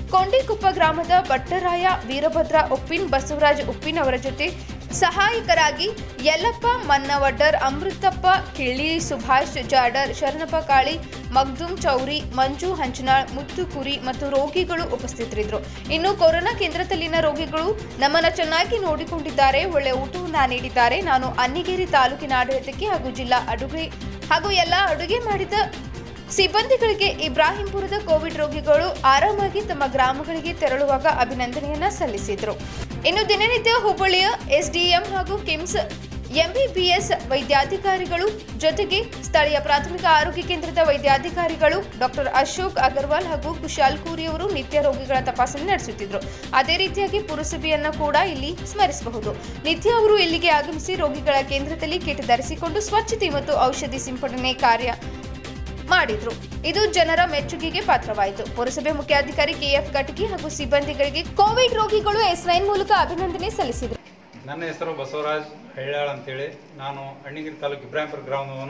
ಕೊಂಡಿಕೊಪ್ಪ ಗ್ರಾಮದ ಭಟ್ಟರಾಯ ವೀರಭದ್ರ ಉಪ್ಪಿನ್ ಬಸವರಾಜ್ ಉಪ್ಪಿನ್ ಅವರ ಜೊತೆ ಸಹಾಯಕರಾಗಿ ಯಲ್ಲಪ್ಪ ಮನ್ನವಡ್ಡರ್ ಅಮೃತಪ್ಪ ಕಿಳ್ಳಿ ಸುಭಾಷ್ ಜಾಡರ್ ಶರಣಪ್ಪ ಕಾಳಿ ಮಗ್ದುಮ್ ಚೌರಿ ಮಂಜು ಹಂಚನಾಳ್ ಮುತ್ತು ಕುರಿ ಮತ್ತು ರೋಗಿಗಳು ಉಪಸ್ಥಿತರಿದ್ದರು ಇನ್ನು ಕೊರೋನಾ ಕೇಂದ್ರದಲ್ಲಿನ ರೋಗಿಗಳು ನಮ್ಮನ್ನ ಚೆನ್ನಾಗಿ ನೋಡಿಕೊಂಡಿದ್ದಾರೆ ಒಳ್ಳೆ ಊಟವನ್ನ ನೀಡಿದ್ದಾರೆ ನಾನು ಅನ್ನಿಗೇರಿ ತಾಲೂಕಿನ ಆಡಳಿತಕ್ಕೆ ಹಾಗೂ ಜಿಲ್ಲಾ ಅಡುಗೆ ಹಾಗೂ ಎಲ್ಲ ಅಡುಗೆ ಮಾಡಿದ ಸಿಬ್ಬಂದಿಗಳಿಗೆ ಇಬ್ರಾಹಿಂಪುರದ ಕೋವಿಡ್ ರೋಗಿಗಳು ಆರಾಮಾಗಿ ತಮ್ಮ ಗ್ರಾಮಗಳಿಗೆ ತೆರಳುವಾಗ ಅಭಿನಂದನೆಯನ್ನ ಸಲ್ಲಿಸಿದರು ಇನ್ನು ದಿನನಿತ್ಯ ಹುಬ್ಬಳ್ಳಿಯ ಎಸ್ಡಿಎಂ ಹಾಗೂ ಕಿಮ್ಸ್ ಎಂಬಿಬಿಎಸ್ ವೈದ್ಯಾಧಿಕಾರಿಗಳು ಜೊತೆಗೆ ಸ್ಥಳೀಯ ಪ್ರಾಥಮಿಕ ಆರೋಗ್ಯ ಕೇಂದ್ರದ ವೈದ್ಯಾಧಿಕಾರಿಗಳು ಡಾಕ್ಟರ್ ಅಶೋಕ್ ಅಗರ್ವಾಲ್ ಹಾಗೂ ಕುಶಾಲ್ ಕೂರಿ ಅವರು ನಿತ್ಯ ರೋಗಿಗಳ ತಪಾಸಣೆ ನಡೆಸುತ್ತಿದ್ದರು ಅದೇ ರೀತಿಯಾಗಿ ಪುರಸಭೆಯನ್ನು ಕೂಡ ಇಲ್ಲಿ ಸ್ಮರಿಸಬಹುದು ನಿತ್ಯ ಅವರು ಇಲ್ಲಿಗೆ ಆಗಮಿಸಿ ರೋಗಿಗಳ ಕೇಂದ್ರದಲ್ಲಿ ಕಿಟ್ ಧರಿಸಿಕೊಂಡು ಸ್ವಚ್ಛತೆ ಮತ್ತು ಔಷಧಿ ಸಿಂಪಡಣೆ ಕಾರ್ಯ ಮಾಡಿದ್ರು ಇದು ಜನರ ಮೆಚ್ಚುಗೆಗೆ ಪಾತ್ರವಾಯಿತು ಪುರಸಭೆ ಮುಖ್ಯಾಧಿಕಾರಿ ಕೆಎಫ್ ಕಟಗಿ ಹಾಗೂ ಸಿಬ್ಬಂದಿಗಳಿಗೆ ಕೋವಿಡ್ ರೋಗಿಗಳು ಎಸ್ ನೈನ್ ಮೂಲಕ ಅಭಿನಂದನೆ ಸಲ್ಲಿಸಿದರು ನನ್ನ ಹೆಸರು ಬಸವರಾಜ್ ಹಳ್ಯಾಳ್ ಅಂತೇಳಿ ನಾನು ಅಣ್ಣಿಗಿರಿ ತಾಲೂಕು ಇಬ್ರಾಹಿಂಪುರ ಗ್ರಾಮದವನು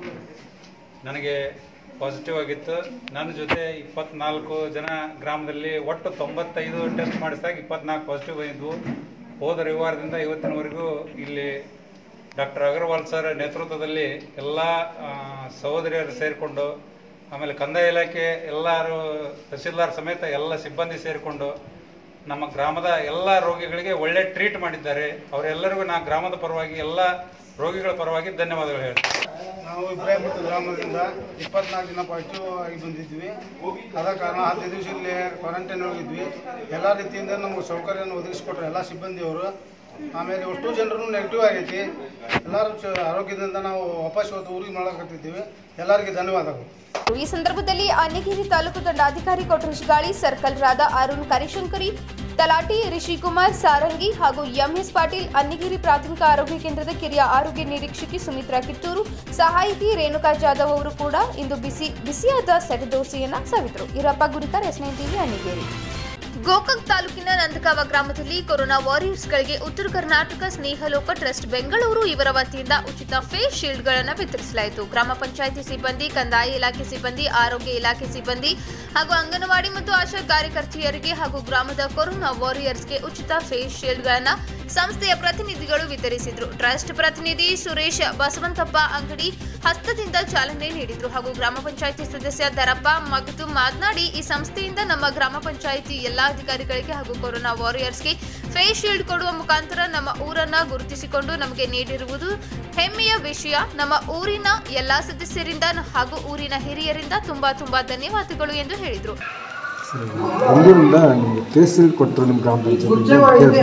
ನನಗೆ ಪಾಸಿಟಿವ್ ಆಗಿತ್ತು ನನ್ನ ಜೊತೆ ಇಪ್ಪತ್ನಾಲ್ಕು ಜನ ಗ್ರಾಮದಲ್ಲಿ ಒಟ್ಟು ತೊಂಬತ್ತೈದು ಟೆಸ್ಟ್ ಮಾಡಿಸಿದಾಗ ಇಪ್ಪತ್ನಾಲ್ಕು ಪಾಸಿಟಿವ್ ಬಂದಿದ್ವು ಹೋದ ರವಿವಾರದಿಂದ ಇವತ್ತಿನವರೆಗೂ ಇಲ್ಲಿ ಡಾಕ್ಟರ್ ಅಗರ್ವಾಲ್ ಸರ್ ನೇತೃತ್ವದಲ್ಲಿ ಎಲ್ಲ ಆ, ಸಹೋದರಿಯರು ಸೇರಿಕೊಂಡು ಆಮೇಲೆ ಕಂದಾಯ ಇಲಾಖೆ ಎಲ್ಲರೂ ತಹಸೀಲ್ದಾರ್ ಸಮೇತ ಎಲ್ಲ ಸಿಬ್ಬಂದಿ ಸೇರಿಕೊಂಡು ನಮ್ಮ ಗ್ರಾಮದ ಎಲ್ಲ ರೋಗಿಗಳಿಗೆ ಒಳ್ಳೆ ಟ್ರೀಟ್ ಮಾಡಿದ್ದಾರೆ ಅವರೆಲ್ಲರಿಗೂ ನಾ ಗ್ರಾಮದ ಪರವಾಗಿ ಎಲ್ಲ ರೋಗಿಗಳ ಪರವಾಗಿ ಧನ್ಯವಾದಗಳು ಹೇಳ್ತೀನಿ ನಾವು ಇಬ್ರಾಹಿಂಪುರ ಗ್ರಾಮದಿಂದ ಇಪ್ಪತ್ನಾಲ್ಕು ದಿನ ಪಾಸಿಟಿವ್ ಆಗಿ ಬಂದಿದ್ವಿ ಆದ ಕಾರಣ ಹದಿನೈದು ದಿವಸ ಇಲ್ಲಿ ಕ್ವಾರಂಟೈನ್ ಹೋಗಿದ್ವಿ ಎಲ್ಲ ರೀತಿಯಿಂದ ನಮಗೆ ಸೌಕರ್ಯವನ್ನು ಒದಗಿಸಿಕೊಟ್ರು ಎಲ್ಲ ಸಿಬ್ಬಂದಿಯವರು ಆಮೇಲೆ ಅಷ್ಟು ಜನರು ನೆಗೆಟಿವ್ ಆಗೈತಿ ಎಲ್ಲರೂ ಚ- ಆರೋಗ್ಯದಿಂದ ನಾವು ವಾಪಸ್ ಹೋದ ಊರಿಗೆ ಮಾಡಕತ್ತಿದ್ದೀವಿ ಎಲ್ಲರಿಗೆ ಧನ್ಯವಾದಗಳು ಈ ಸಂದರ್ಭದಲ್ಲಿ ಅನ್ನಿಗೇರಿ ತಾಲೂಕು ದಂಡಾಧಿಕಾರಿ ಕೊಟ್ರೇಶ್ ಗಾಳಿ ಸರ್ಕಲ್ರಾದ ಅರುಣ್ ಕರಿಶಂಕರಿ ತಲಾಟಿ ರಿಷಿಕುಮಾರ್ ಸಾರಂಗಿ ಹಾಗೂ ಎಂಎಸ್ ಪಾಟೀಲ್ ಅನ್ನಿಗೇರಿ ಪ್ರಾಥಮಿಕ ಆರೋಗ್ಯ ಕೇಂದ್ರದ ಕಿರಿಯ ಆರೋಗ್ಯ ನಿರೀಕ್ಷಕಿ ಸುಮಿತ್ರಾ ಕಿತ್ತೂರು ಸಹಾಯಕಿ ರೇಣುಕಾ ಜಾಧವ್ ಅವರು ಕೂಡ ಇಂದು ಬಿಸಿ ಬಿಸಿಯಾದ ಸೆಟದೋಸೆಯನ್ನ ಸವಿತರು Erappa Gurikar S nine TV Annigeri Gokak ತಾಲೂಕಿನ ನಂದಗಾವ ಗ್ರಾಮದಲ್ಲಿ ಕೊರೋನಾ ವಾರಿಯರ್ಸ್ಗಳಿಗೆ ಉತ್ತರ ಕರ್ನಾಟಕ ಸ್ನೇಹಲೋಕ ಟ್ರಸ್ಟ್ ಬೆಂಗಳೂರು ಇವರ ವತಿಯಿಂದ ಉಚಿತ ಫೇಸ್ ಶೀಲ್ಡ್ಗಳನ್ನು ವಿತರಿಸಲಾಯಿತು ಗ್ರಾಮ ಪಂಚಾಯಿತಿ ಸಿಬ್ಬಂದಿ ಕಂದಾಯ ಇಲಾಖೆ ಸಿಬ್ಬಂದಿ ಆರೋಗ್ಯ ಇಲಾಖೆ ಸಿಬ್ಬಂದಿ ಹಾಗೂ ಅಂಗನವಾಡಿ ಮತ್ತು ಆಶಾ ಕಾರ್ಯಕರ್ತೆಯರಿಗೆ ಹಾಗೂ ಗ್ರಾಮದ ಕೊರೋನಾ ವಾರಿಯರ್ಸ್ಗೆ ಉಚಿತ ಫೇಸ್ ಶೀಲ್ಡ್ಗಳನ್ನು ಸಂಸ್ಥೆಯ ಪ್ರತಿನಿಧಿಗಳು ವಿತರಿಸಿದ್ರು ಟ್ರಸ್ಟ್ ಪ್ರತಿನಿಧಿ ಸುರೇಶ್ ಬಸವಂತಪ್ಪ ಅಂಗಡಿ ಹಸ್ತದಿಂದ ಚಾಲನೆ ನೀಡಿದ್ರು ಹಾಗೂ ಗ್ರಾಮ ಪಂಚಾಯಿತಿ ಸದಸ್ಯ ದರಪ್ಪ ಮಗದು ಮಾತನಾಡಿ ಈ ಸಂಸ್ಥೆಯಿಂದ ನಮ್ಮ ಗ್ರಾಮ ಪಂಚಾಯಿತಿ ಎಲ್ಲಾ ಅಧಿಕಾರಿಗಳಿಗೆ ಹಾಗೂ ಕೊರೋನಾ ವಾರಿಯರ್ಸ್ಗೆ ಫೇಸ್ ಶೀಲ್ಡ್ ಕೊಡುವ ಮುಖಾಂತರ ನಮ್ಮ ಊರನ್ನ ಗುರುತಿಸಿಕೊಂಡು ನಮಗೆ ನೀಡಿರುವುದು ಹೆಮ್ಮೆಯ ವಿಷಯ ನಮ್ಮ ಊರಿನ ಎಲ್ಲಾ ಸದಸ್ಯರಿಂದ ಹಾಗೂ ಊರಿನ ಹಿರಿಯರಿಂದ ತುಂಬಾ ತುಂಬಾ ಧನ್ಯವಾದಗಳು ಎಂದು ಹೇಳಿದರು ಬೆಂಗಳೂರಿಂದ ನಿಮಗೆ ಕೇಸರಿ ಕೊಟ್ಟರು ನಿಮ್ಮ ಗ್ರಾಮ ಪಂಚಾಯತ್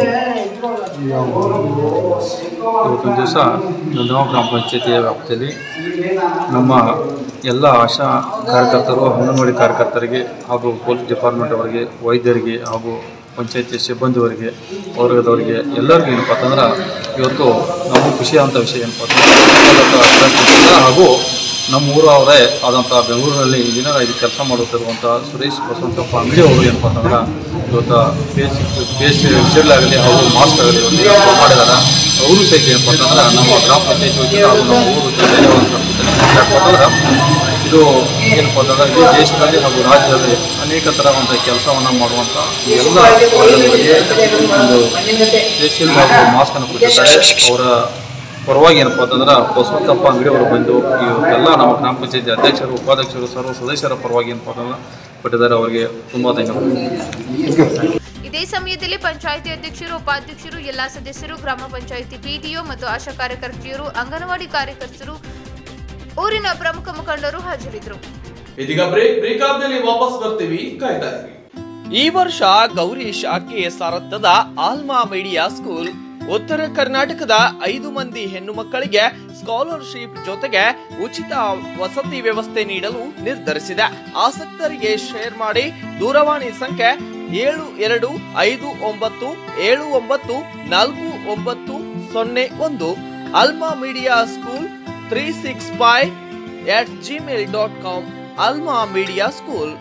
ಇವತ್ತೊಂದು ದಿವಸ ನಂದಗಾಂವ್ ಗ್ರಾಮ ಪಂಚಾಯತಿಯ ವ್ಯಾಪ್ತಿಯಲ್ಲಿ ನಮ್ಮ ಎಲ್ಲ ಆಶಾ ಕಾರ್ಯಕರ್ತರು ಅಂಗನವಾಡಿ ಕಾರ್ಯಕರ್ತರಿಗೆ ಹಾಗೂ ಪೊಲೀಸ್ ಡಿಪಾರ್ಟ್ಮೆಂಟ್ ಅವರಿಗೆ ವೈದ್ಯರಿಗೆ ಹಾಗೂ ಪಂಚಾಯತಿ ಸಿಬ್ಬಂದಿಯವರಿಗೆ ವರ್ಗದವರಿಗೆ ಎಲ್ಲರಿಗೂ ಏನಪ್ಪ ಅಂತಂದ್ರೆ ಇವತ್ತು ನಮಗೆ ಖುಷಿ ಅಂತ ವಿಷಯ ಏನಪ್ಪ ಅಂತಂದ್ರೆ ಹಾಗೂ ನಮ್ಮ ಊರವರೇ ಆದಂಥ ಬೆಂಗಳೂರಿನಲ್ಲಿ ಇಂಜಿನಿಯರ್ ಆಗಿ ಕೆಲಸ ಮಾಡುತ್ತಿರುವಂಥ ಸುರೇಶ್ ಬಸವಂತಪ್ಪ ಅಂಗಡಿ ಅವರು ಏನಪ್ಪ ಅಂತಂದ್ರೆ ಇವತ್ತು ಫೇಸ್ ಫೇಸ್ ಶೀಲ್ಡ್ ಆಗಲಿ ಹಾಗೂ ಮಾಸ್ಕ್ ಆಗಲಿ ಇವತ್ತು ಮಾಡಿದ್ದಾರೆ ಅವರು ಸಹಿತ ಏನಪ್ಪ ಅಂತಂದ್ರೆ ನಮ್ಮ ಗ್ರಾಮ ಪಂಚಾಯತಿ ವತಿಯಿಂದ ಹಾಗೂ ನಮ್ಮ ಊರು ಧನ್ಯವಾದ ಯಾಕಪ್ಪ ಅಂತಂದ್ರೆ ಇದು ಏನಪ್ಪ ಅಂತಂದ್ರೆ ಈ ದೇಶದಲ್ಲಿ ಹಾಗೂ ರಾಜ್ಯದಲ್ಲಿ ಅನೇಕ ತರಹವಂಥ ಕೆಲಸವನ್ನು ಮಾಡುವಂಥ ಎಲ್ಲ ವರ್ಗದವರಿಗೆ ಒಂದು ಫೇಸ್ ಶೀಲ್ಡ್ ಹಾಗೂ ಮಾಸ್ಕನ್ನು ಕೊಟ್ಟಿದ್ದಾರೆ ಅವರ ಪರವಾಗಿ ಏನಪ್ಪ ಅಂತಂದ್ರೆ ಬಸವಂತಪ್ಪ ಅಂಗಡಿಯವರು ಬಂದು ಇವತ್ತೆಲ್ಲ ನಮ್ಮ ಗ್ರಾಮ ಪಂಚಾಯತಿ ಅಧ್ಯಕ್ಷರು ಉಪಾಧ್ಯಕ್ಷರು ಸರ್ವ ಸದಸ್ಯರ ಪರವಾಗಿ ಏನಪ್ಪ ಅಂತಂದ್ರೆ ಕೊಟ್ಟಿದ್ದಾರೆ ಅವರಿಗೆ ತುಂಬ ಧನ್ಯವಾದ ಇದೇ ಸಮಯದಲ್ಲಿ ಪಂಚಾಯಿತಿ ಅಧ್ಯಕ್ಷರು ಉಪಾಧ್ಯಕ್ಷರು ಎಲ್ಲಾ ಸದಸ್ಯರು ಗ್ರಾಮ ಪಂಚಾಯಿತಿ ಪಿಡಿಒ ಮತ್ತು ಆಶಾ ಕಾರ್ಯಕರ್ತೆಯರು ಅಂಗನವಾಡಿ ಕಾರ್ಯಕರ್ತರು ಊರಿನ ಪ್ರಮುಖ ಮುಖಂಡರು ಹಾಜರಿದ್ದರು ಇದೀಗ ಬ್ರೇಕ್ ಬ್ರೇಕ್ ಆದ್ಮೇಲೆ ವಾಪಸ್ ಬರ್ತೀವಿ ಕಾಯ್ತಾ ಇರಿ ಈ ವರ್ಷ ಗೌರೀಶ್ ಕೆಎಸ್ ಆರತ್ತದ ಆಲ್ಮಾ ಮೀಡಿಯಾ ಸ್ಕೂಲ್ ಉತ್ತರ ಕರ್ನಾಟಕದ ಐದು ಮಂದಿ ಹೆಣ್ಣು ಮಕ್ಕಳಿಗೆ ಸ್ಕಾಲರ್ಶಿಪ್ ಜೊತೆಗೆ ಉಚಿತ ವಸತಿ ವ್ಯವಸ್ಥೆ ನೀಡಲು ನಿರ್ಧರಿಸಿದೆ ಆಸಕ್ತರಿಗೆ ಶೇರ್ ಮಾಡಿ ದೂರವಾಣಿ ಸಂಖ್ಯೆ ಏಳು ಎರಡು ಐದು ಒಂಬತ್ತು ಏಳು ಒಂಬತ್ತು ನಾಲ್ಕು ಒಂಬತ್ತು ಸೊನ್ನೆ ಒಂದು Alma Media School three six five at Gmail dot com Alma Media School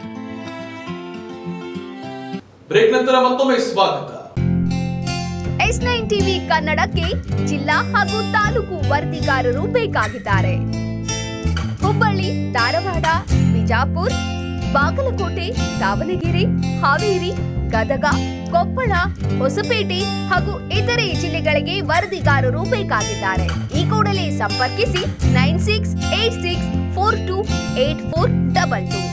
break ನಂತರ ಮತ್ತೊಮ್ಮೆ ಸ್ವಾಗತ ಎಸ್ ನೈನ್ ಟಿವಿ ಕನ್ನಡಕ್ಕೆ ಜಿಲ್ಲಾ ಹಾಗೂ ತಾಲೂಕು ವರದಿಗಾರರು ಬೇಕಾಗಿದ್ದಾರೆ ಹುಬ್ಬಳ್ಳಿ ಧಾರವಾಡ ಬಿಜಾಪುರ್ ಬಾಗಲಕೋಟೆ ದಾವಣಗೆರೆ ಹಾವೇರಿ ಗದಗ ಕೊಪ್ಪಳ ಹೊಸಪೇಟೆ ಹಾಗೂ ಇತರೆ ಜಿಲ್ಲೆಗಳಿಗೆ ವರದಿಗಾರರು ಬೇಕಾಗಿದ್ದಾರೆ ಈ ಕೂಡಲೇ ಸಂಪರ್ಕಿಸಿ nine six eight six four two eight four double two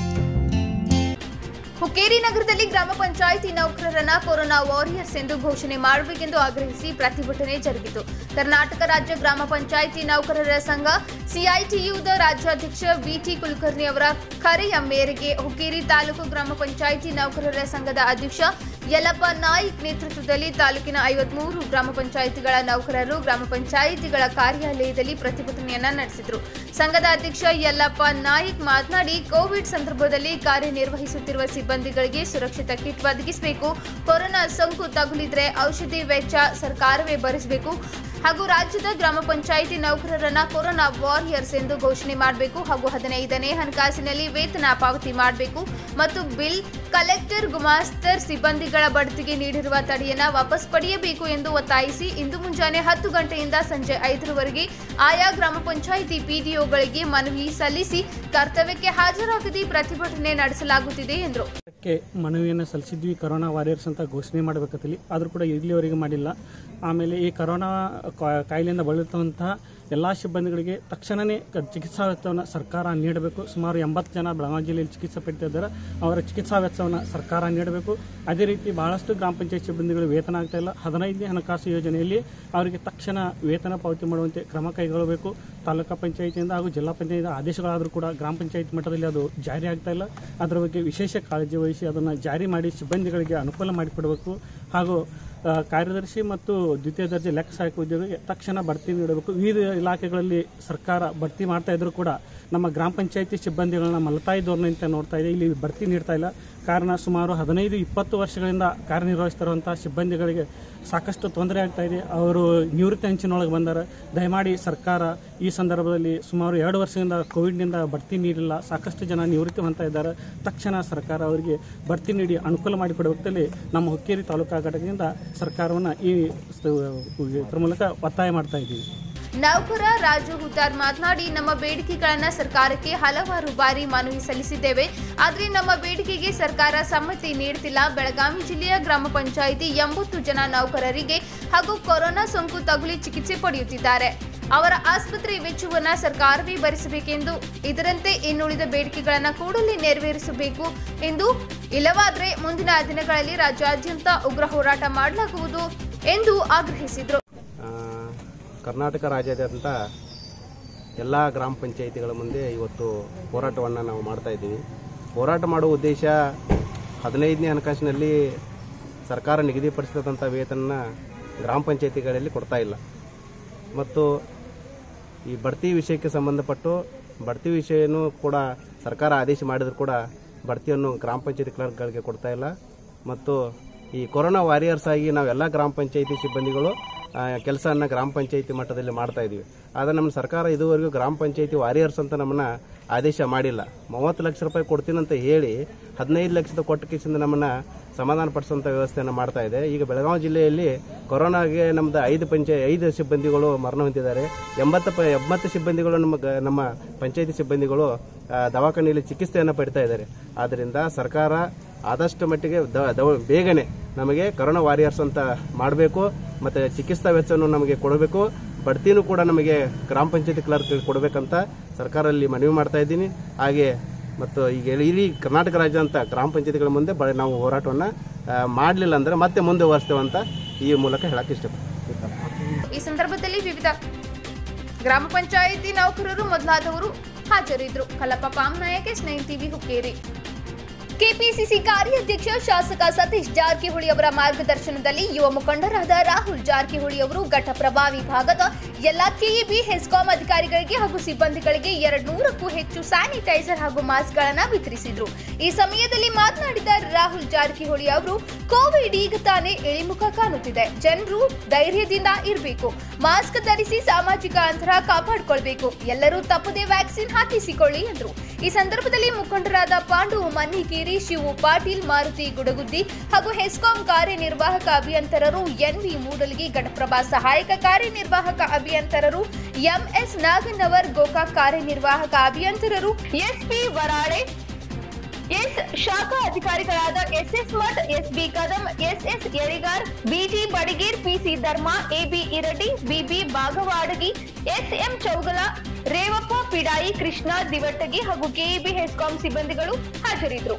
Hukkeri ನಗರದಲ್ಲಿ ಗ್ರಾಮ ಪಂಚಾಯಿತಿ ನೌಕರರನ್ನ ಕೊರೋನಾ ವಾರಿಯರ್ಸ್ ಎಂದು ಘೋಷಣೆ ಮಾಡಬೇಕೆಂದು ಆಗ್ರಹಿಸಿ ಪ್ರತಿಭಟನೆ ಜರುಗಿತು ಕರ್ನಾಟಕ ರಾಜ್ಯ ಗ್ರಾಮ ಪಂಚಾಯಿತಿ ನೌಕರರ ಸಂಘ ಸಿಐಟಿಯುದ ರಾಜ್ಯಾಧ್ಯಕ್ಷ ವಿಟಿ ಕುಲಕರ್ಣಿ ಅವರ ಕರೆಯ ಮೇರೆಗೆ ಹುಕ್ಕೇರಿ ತಾಲೂಕು ಗ್ರಾಮ ಪಂಚಾಯಿತಿ ನೌಕರರ ಸಂಘದ ಅಧ್ಯಕ್ಷ ಯಲ್ಲಪ್ಪ ನಾಯ್ಕ್ ನೇತೃತ್ವದಲ್ಲಿ ತಾಲೂಕಿನ ಐವತ್ಮೂರು ಗ್ರಾಮ ಪಂಚಾಯಿತಿಗಳ ನೌಕರರು ಗ್ರಾಮ ಪಂಚಾಯಿತಿಗಳ ಕಾರ್ಯಾಲಯದಲ್ಲಿ ಪ್ರತಿಭಟನೆಯನ್ನ ನಡೆಸಿದರು ಸಂಘದ ಅಧ್ಯಕ್ಷ ಯಲ್ಲಪ್ಪ ನಾಯ್ಕ್ ಮಾತನಾಡಿ ಕೋವಿಡ್ ಸಂದರ್ಭದಲ್ಲಿ ಕಾರ್ಯನಿರ್ವಹಿಸುತ್ತಿರುವ ಸಿಬ್ಬಂದಿಗಳಿಗೆ ಸುರಕ್ಷಿತ ಕಿಟ್ ಒದಗಿಸಬೇಕು ಕೊರೋನಾ ಸೋಂಕು ತಗುಲಿದ್ರೆ ಔಷಧಿ ವೆಚ್ಚ ಸರ್ಕಾರವೇ ಭರಿಸಬೇಕು ಹಾಗೂ ರಾಜ್ಯದ ಗ್ರಾಮ ಪಂಚಾಯಿತಿ ನೌಕರರನ್ನ ಕೊರೋನಾ ವಾರಿಯರ್ಸ್ ಎಂದು ಘೋಷಣೆ ಮಾಡಬೇಕು ಹಾಗೂ ಹದಿನೈದನೇ ಹಣಕಾಸಿನಲ್ಲಿ ವೇತನ ಪಾವತಿ ಮಾಡಬೇಕು ಮತ್ತು ಬಿಲ್ ಕಲೆಕ್ಟರ್ ಗುಮಾಸ್ತರ್ ಸಿಬ್ಬಂದಿಗಳ ಬಡ್ತಿಗೆ ನೀಡಿರುವ ತಡೆಯನ್ನ ವಾಪಸ್ ಪಡೆಯಬೇಕು ಎಂದು ಒತ್ತಾಯಿಸಿ ಇಂದು ಮುಂಜಾನೆ ಹತ್ತು ಗಂಟೆಯಿಂದ ಸಂಜೆ ಐದರವರೆಗೆ ಆಯಾ ಗ್ರಾಮ ಪಂಚಾಯಿತಿ ಪಿಡಿಒಗಳಿಗೆ ಮನವಿ ಸಲ್ಲಿಸಿ ಕರ್ತವ್ಯಕ್ಕೆ ಹಾಜರಾಗದೆ ಪ್ರತಿಭಟನೆ ನಡೆಸಲಾಗುತ್ತಿದೆ ಎಂದರು ಕ್ಕೆ ಮನವಿಯನ್ನು ಸಲ್ಲಿಸಿದ್ವಿ ಕರೋನಾ ವಾರಿಯರ್ಸ್ ಅಂತ ಘೋಷಣೆ ಮಾಡಬೇಕಂತಲಿ ಆದರೂ ಕೂಡ ಇಲ್ಲಿವರೆಗೆ ಮಾಡಿಲ್ಲ ಆಮೇಲೆ ಈ ಕರೋನಾ ಕಾ- ಕಾಯಿಲೆಯಿಂದ ಬಳಲುವಂತಹ ಎಲ್ಲ ಸಿಬ್ಬಂದಿಗಳಿಗೆ ತಕ್ಷಣವೇ ಕ- ಚಿಕಿತ್ಸಾ ವೆಚ್ಚವನ್ನು ಸರ್ಕಾರ ನೀಡಬೇಕು ಸುಮಾರು ಎಂಬತ್ತು ಜನ ಬೆಳಗಾವಿ ಜಿಲ್ಲೆಯಲ್ಲಿ ಚಿಕಿತ್ಸೆ ಪಡೆದಿದ್ದಾರೆ ಅವರ ಚಿಕಿತ್ಸಾ ವೆಚ್ಚವನ್ನು ಸರ್ಕಾರ ನೀಡಬೇಕು ಅದೇ ರೀತಿ ಬಹಳಷ್ಟು ಗ್ರಾಮ ಪಂಚಾಯತ್ ಸಿಬ್ಬಂದಿಗಳು ವೇತನ ಆಗ್ತಾ ಇಲ್ಲ ಹದಿನೈದನೇ ಹಣಕಾಸು ಯೋಜನೆಯಲ್ಲಿ ಅವರಿಗೆ ತಕ್ಷಣ ವೇತನ ಪಾವತಿ ಮಾಡುವಂತೆ ಕ್ರಮ ಕೈಗೊಳ್ಳಬೇಕು ತಾಲೂಕಾ ಪಂಚಾಯಿತಿಯಿಂದ ಹಾಗೂ ಜಿಲ್ಲಾ ಪಂಚಾಯತ್ ಆದೇಶಗಳಾದರೂ ಕೂಡ ಗ್ರಾಮ ಪಂಚಾಯತ್ ಮಟ್ಟದಲ್ಲಿ ಅದು ಜಾರಿ ಆಗ್ತಾ ಇಲ್ಲ ಅದರ ಬಗ್ಗೆ ವಿಶೇಷ ಕಾಳಜಿ ವಹಿಸಿ ಅದನ್ನು ಜಾರಿ ಮಾಡಿ ಸಿಬ್ಬಂದಿಗಳಿಗೆ ಅನುಕೂಲ ಮಾಡಿಕೊಡಬೇಕು ಹಾಗೂ ಆ, ಕಾರ್ಯದರ್ಶಿ ಮತ್ತು ದ್ವಿತೀಯ ದರ್ಜೆ ಲೆಕ್ಕ ಸಹಾಯಕ ಉದ್ಯೋಗಿಗೆ ತಕ್ಷಣ ಬಡ್ತಿ ನೀಡಬೇಕು ವಿವಿಧ ಇಲಾಖೆಗಳಲ್ಲಿ ಸರ್ಕಾರ ಬಡ್ತಿ ಮಾಡ್ತಾ ಇದ್ರು ಕೂಡ ನಮ್ಮ ಗ್ರಾಮ ಪಂಚಾಯತಿ ಸಿಬ್ಬಂದಿಗಳನ್ನ ಮಲತಾಯಿ ಧೋರಣೆಯಿಂದ ನೋಡ್ತಾ ಇದೆ ಇಲ್ಲಿ ಬಡ್ತಿ ನೀಡ್ತಾ ಇಲ್ಲ ಕಾರಣ ಸುಮಾರು ಹದಿನೈದು ಇಪ್ಪತ್ತು ವರ್ಷಗಳಿಂದ ಕಾರ್ಯನಿರ್ವಹಿಸ್ತಿರುವಂತಹ ಸಿಬ್ಬಂದಿಗಳಿಗೆ ಸಾಕಷ್ಟು ತೊಂದರೆ ಆಗ್ತಾ ಇದೆ ಅವರು ನಿವೃತ್ತಿ ಅಂಚಿನೊಳಗೆ ಬಂದಾರೆ ದಯಮಾಡಿ ಸರ್ಕಾರ ಈ ಸಂದರ್ಭದಲ್ಲಿ ಸುಮಾರು ಎರಡು ವರ್ಷದಿಂದ ಕೋವಿಡ್ನಿಂದ ಬಡ್ತಿ ನೀಡಿಲ್ಲ ಸಾಕಷ್ಟು ಜನ ನಿವೃತ್ತಿ ಹೊಂದ್ತಾ ಇದ್ದಾರೆ ತಕ್ಷಣ ಸರ್ಕಾರ ಅವರಿಗೆ ಬಡ್ತಿ ನೀಡಿ ಅನುಕೂಲ ಮಾಡಿಕೊಡುವಲ್ಲಿ ನಮ್ಮ ಹುಕ್ಕೇರಿ ತಾಲೂಕಾ ಘಟಕದಿಂದ ಸರ್ಕಾರವನ್ನು ಈ ಸ- ಇದ್ರ ಮೂಲಕ ಒತ್ತಾಯ ಮಾಡ್ತಾ ಇದ್ದೀವಿ ನೌಕರ ರಾಜು ಹುತಾರ್ ಮಾತನಾಡಿ ನಮ್ಮ ಬೇಡಿಕೆಗಳನ್ನ ಸರ್ಕಾರಕ್ಕೆ ಹಲವಾರು ಬಾರಿ ಮನವಿ ಸಲ್ಲಿಸಿದ್ದೇವೆ ಆದರೆ ನಮ್ಮ ಬೇಡಿಕೆಗೆ ಸರ್ಕಾರ ಸಮ್ಮತಿ ನೀಡುತ್ತಿಲ್ಲ ಬೆಳಗಾವಿ ಜಿಲ್ಲೆಯ ಗ್ರಾಮ ಪಂಚಾಯಿತಿ ಎಂಬತ್ತು ಜನ ನೌಕರರಿಗೆ ಹಾಗೂ ಕೊರೋನಾ ಸೋಂಕು ತಗುಲಿ ಚಿಕಿತ್ಸೆ ಪಡೆಯುತ್ತಿದ್ದಾರೆ ಅವರ ಆಸ್ಪತ್ರೆ ವೆಚ್ಚವನ್ನ ಸರ್ಕಾರವೇ ಭರಿಸಬೇಕೆಂದು ಇದರಂತೆ ಇನ್ನುಳಿದ ಬೇಡಿಕೆಗಳನ್ನು ಕೂಡಲೇ ನೆರವೇರಿಸಬೇಕು ಎಂದು ಇಲ್ಲವಾದರೆ ಮುಂದಿನ ದಿನಗಳಲ್ಲಿ ರಾಜ್ಯಾದ್ಯಂತ ಉಗ್ರ ಹೋರಾಟ ಮಾಡಲಾಗುವುದು ಎಂದು ಆಗ್ರಹಿಸಿದರು ಆ, ಕರ್ನಾಟಕ ರಾಜ್ಯಾದ್ಯಂತ ಎಲ್ಲ ಗ್ರಾಮ ಪಂಚಾಯಿತಿಗಳ ಮುಂದೆ ಇವತ್ತು ಹೋರಾಟವನ್ನು ನಾವು ಮಾಡ್ತಾ ಇದ್ದೀವಿ ಹೋರಾಟ ಮಾಡುವ ಉದ್ದೇಶ ಹದಿನೈದನೇ ಹಣಕಾಸಿನಲ್ಲಿ ಸರ್ಕಾರ ನಿಗದಿಪಡಿಸಿದಂಥ ವೇತನ ಗ್ರಾಮ ಪಂಚಾಯಿತಿಗಳಲ್ಲಿ ಕೊಡ್ತಾ ಇಲ್ಲ ಮತ್ತು ಈ ಬಡ್ತಿ ವಿಷಯಕ್ಕೆ ಸಂಬಂಧಪಟ್ಟು ಬಡ್ತಿ ವಿಷಯನೂ ಕೂಡ ಸರ್ಕಾರ ಆದೇಶ ಮಾಡಿದ್ರು ಕೂಡ ಬಡ್ತಿಯನ್ನು ಗ್ರಾಮ ಪಂಚಾಯತಿ ಕ್ಲರ್ಕ್ಗಳಿಗೆ ಕೊಡ್ತಾ ಇಲ್ಲ ಮತ್ತು ಈ ಕೊರೋನಾ ವಾರಿಯರ್ಸ್ ಆಗಿ ನಾವೆಲ್ಲ ಗ್ರಾಮ ಪಂಚಾಯತಿ ಸಿಬ್ಬಂದಿಗಳು ಕೆಲಸವನ್ನು ಗ್ರಾಮ ಪಂಚಾಯತಿ ಮಟ್ಟದಲ್ಲಿ ಮಾಡ್ತಾ ಇದ್ದೀವಿ ಆದರೆ ನಮ್ಮ ಸರ್ಕಾರ ಇದುವರೆಗೂ ಗ್ರಾಮ ಪಂಚಾಯತಿ ವಾರಿಯರ್ಸ್ ಅಂತ ನಮ್ಮನ್ನ ಆದೇಶ ಮಾಡಿಲ್ಲ ಮೂವತ್ತು ಲಕ್ಷ ರೂಪಾಯಿ ಕೊಡ್ತೀನಂತ ಹೇಳಿ ಹದಿನೈದು ಲಕ್ಷದ ಕೊಟ್ಟ ಕಿಸಿಂದ ನಮ್ಮನ್ನ ಸಮಾಧಾನ ಪಡಿಸುವಂಥ ವ್ಯವಸ್ಥೆಯನ್ನು ಮಾಡ್ತಾ ಇದೆ ಈಗ ಬೆಳಗಾವಿ ಜಿಲ್ಲೆಯಲ್ಲಿ ಕೊರೋನಾಗೆ ನಮ್ದು ಐದು ಪಂಚಾಯ ಐದು ಸಿಬ್ಬಂದಿಗಳು ಮರಣ ಹೊಂದಿದ್ದಾರೆ ಎಂಬತ್ತು ಪ ಎಂಬತ್ತು ಸಿಬ್ಬಂದಿಗಳು ನಮ್ಮ ಗ- ನಮ್ಮ ಪಂಚಾಯತಿ ಸಿಬ್ಬಂದಿಗಳು ಆ, ದವಾಖಾನೆಯಲ್ಲಿ ಚಿಕಿತ್ಸೆಯನ್ನು ಪಡಿತಾ ಇದ್ದಾರೆ ಆದ್ದರಿಂದ ಸರ್ಕಾರ ಆದಷ್ಟು ಮಟ್ಟಿಗೆ ದ- ದವ- ಬೇಗನೆ ನಮಗೆ ಕರೋನಾ ವಾರಿಯರ್ಸ್ ಅಂತ ಮಾಡಬೇಕು ಮತ್ತು ಚಿಕಿತ್ಸಾ ವೆಚ್ಚವನ್ನು ನಮಗೆ ಕೊಡಬೇಕು ಬಡ್ತಿನೂ ಕೂಡ ನಮಗೆ ಗ್ರಾಮ ಪಂಚಾಯತಿ ಕ್ಲರ್ಕ್ ಕೊಡಬೇಕಂತ ಸರ್ಕಾರದಲ್ಲಿ ಮನವಿ ಮಾಡ್ತಾ ಇದ್ದೀನಿ ಹಾಗೆ ಮತ್ತು ಈಗ ಇಡೀ ಕರ್ನಾಟಕ ರಾಜ್ಯ ಅಂತ ಗ್ರಾಮ ಪಂಚಾಯತಿಗಳ ಮುಂದೆ ಬ ನಾವು ಹೋರಾಟವನ್ನು ಮಾಡಲಿಲ್ಲ ಅಂದರೆ ಮತ್ತೆ ಮುಂದುವರಿಸ್ತೇವೆ ಅಂತ ಈ ಮೂಲಕ ಹೇಳಕ್ಕೆ ಇಷ್ಟಪಡ್ತೀನಿ ಈ ಸಂದರ್ಭದಲ್ಲಿ ವಿವಿಧ ಗ್ರಾಮ ಪಂಚಾಯಿತಿ ನೌಕರರು ಮೊದಲಾದವರು ಹಾಜರಿದ್ದರು Kallappa Pamnayak S nine TV Hukkeri KPCC ಕಾರ್ಯಾಧ್ಯಕ್ಷ ಶಾಸಕ ಸತೀಶ್ ಜಾರಕಿಹೊಳಿ ಅವರ ಮಾರ್ಗದರ್ಶನದಲ್ಲಿ ಯುವ ಮುಖಂಡರಾದ ರಾಹುಲ್ ಜಾರಕಿಹೊಳಿ ಅವರು ಘಟಪ್ರಭಾ ವಿಭಾಗದ ಎಲ್ಲ ಕೆಇಬಿ ಹೆಸ್ಕಾಂ ಅಧಿಕಾರಿಗಳಿಗೆ ಹಾಗೂ ಸಿಬ್ಬಂದಿಗಳಿಗೆ ಎರಡು ನೂರಕ್ಕೂ ಹೆಚ್ಚು ಸ್ಯಾನಿಟೈಸರ್ ಹಾಗೂ ಮಾಸ್ಕ್ಗಳನ್ನು ವಿತರಿಸಿದ್ರು ಈ ಸಮಯದಲ್ಲಿ ಮಾತನಾಡಿದ ರಾಹುಲ್ ಜಾರಕಿಹೊಳಿ ಅವರು ಕೋವಿಡ್ ಈಗ ತಾನೇ ಇಳಿಮುಖ ಕಾಣುತ್ತಿದೆ ಜನರು ಧೈರ್ಯದಿಂದ ಇರಬೇಕು ಮಾಸ್ಕ್ ಧರಿಸಿ ಸಾಮಾಜಿಕ ಅಂತರ ಕಾಪಾಡಿಕೊಳ್ಬೇಕು ಎಲ್ಲರೂ ತಪ್ಪದೆ ವ್ಯಾಕ್ಸಿನ್ ಹಾಕಿಸಿಕೊಳ್ಳಿ ಎಂದರು ಈ ಸಂದರ್ಭದಲ್ಲಿ ಮುಖಂಡರಾದ ಪಾಂಡು ಮನ್ನಿಕೇರಿ ಶಿವು ಪಾಟೀಲ್ ಮಾರುತಿ ಗುಡಗುದ್ದಿ ಹಾಗೂ ಹೆಸ್ಕಾಂ ಕಾರ್ಯನಿರ್ವಾಹಕ ಅಭಿಯಂತರರು ಎನ್ವಿ ಮೂಡಲ್ಗಿ ಘಟಪ್ರಭಾ ಸಹಾಯಕ ಕಾರ್ಯನಿರ್ವಾಹಕ ಅಭಿಯಂತರರು ಎಂಎಸ್ ನಾಗನ್ನವರ್ ಗೋಕಾಕ್ ಕಾರ್ಯನಿರ್ವಾಹಕ ಅಭಿಯಂತರರು ಎಸ್ಪಿ ವರಾಳೆ ಎಸ್ ಶಾಖಾ ಅಧಿಕಾರಿಗಳಾದ SS Math SB Kadam SS Yarigar BT Badiger PC Dharma AB Iradi BB Bagawadagi SM Chougala Revappa Pidai Krishna Divattagi ಹಾಗೂ ಕೆಇಬಿ ಹೆಸ್ಕಾಂ ಸಿಬ್ಬಂದಿಗಳು ಹಾಜರಿದ್ದರು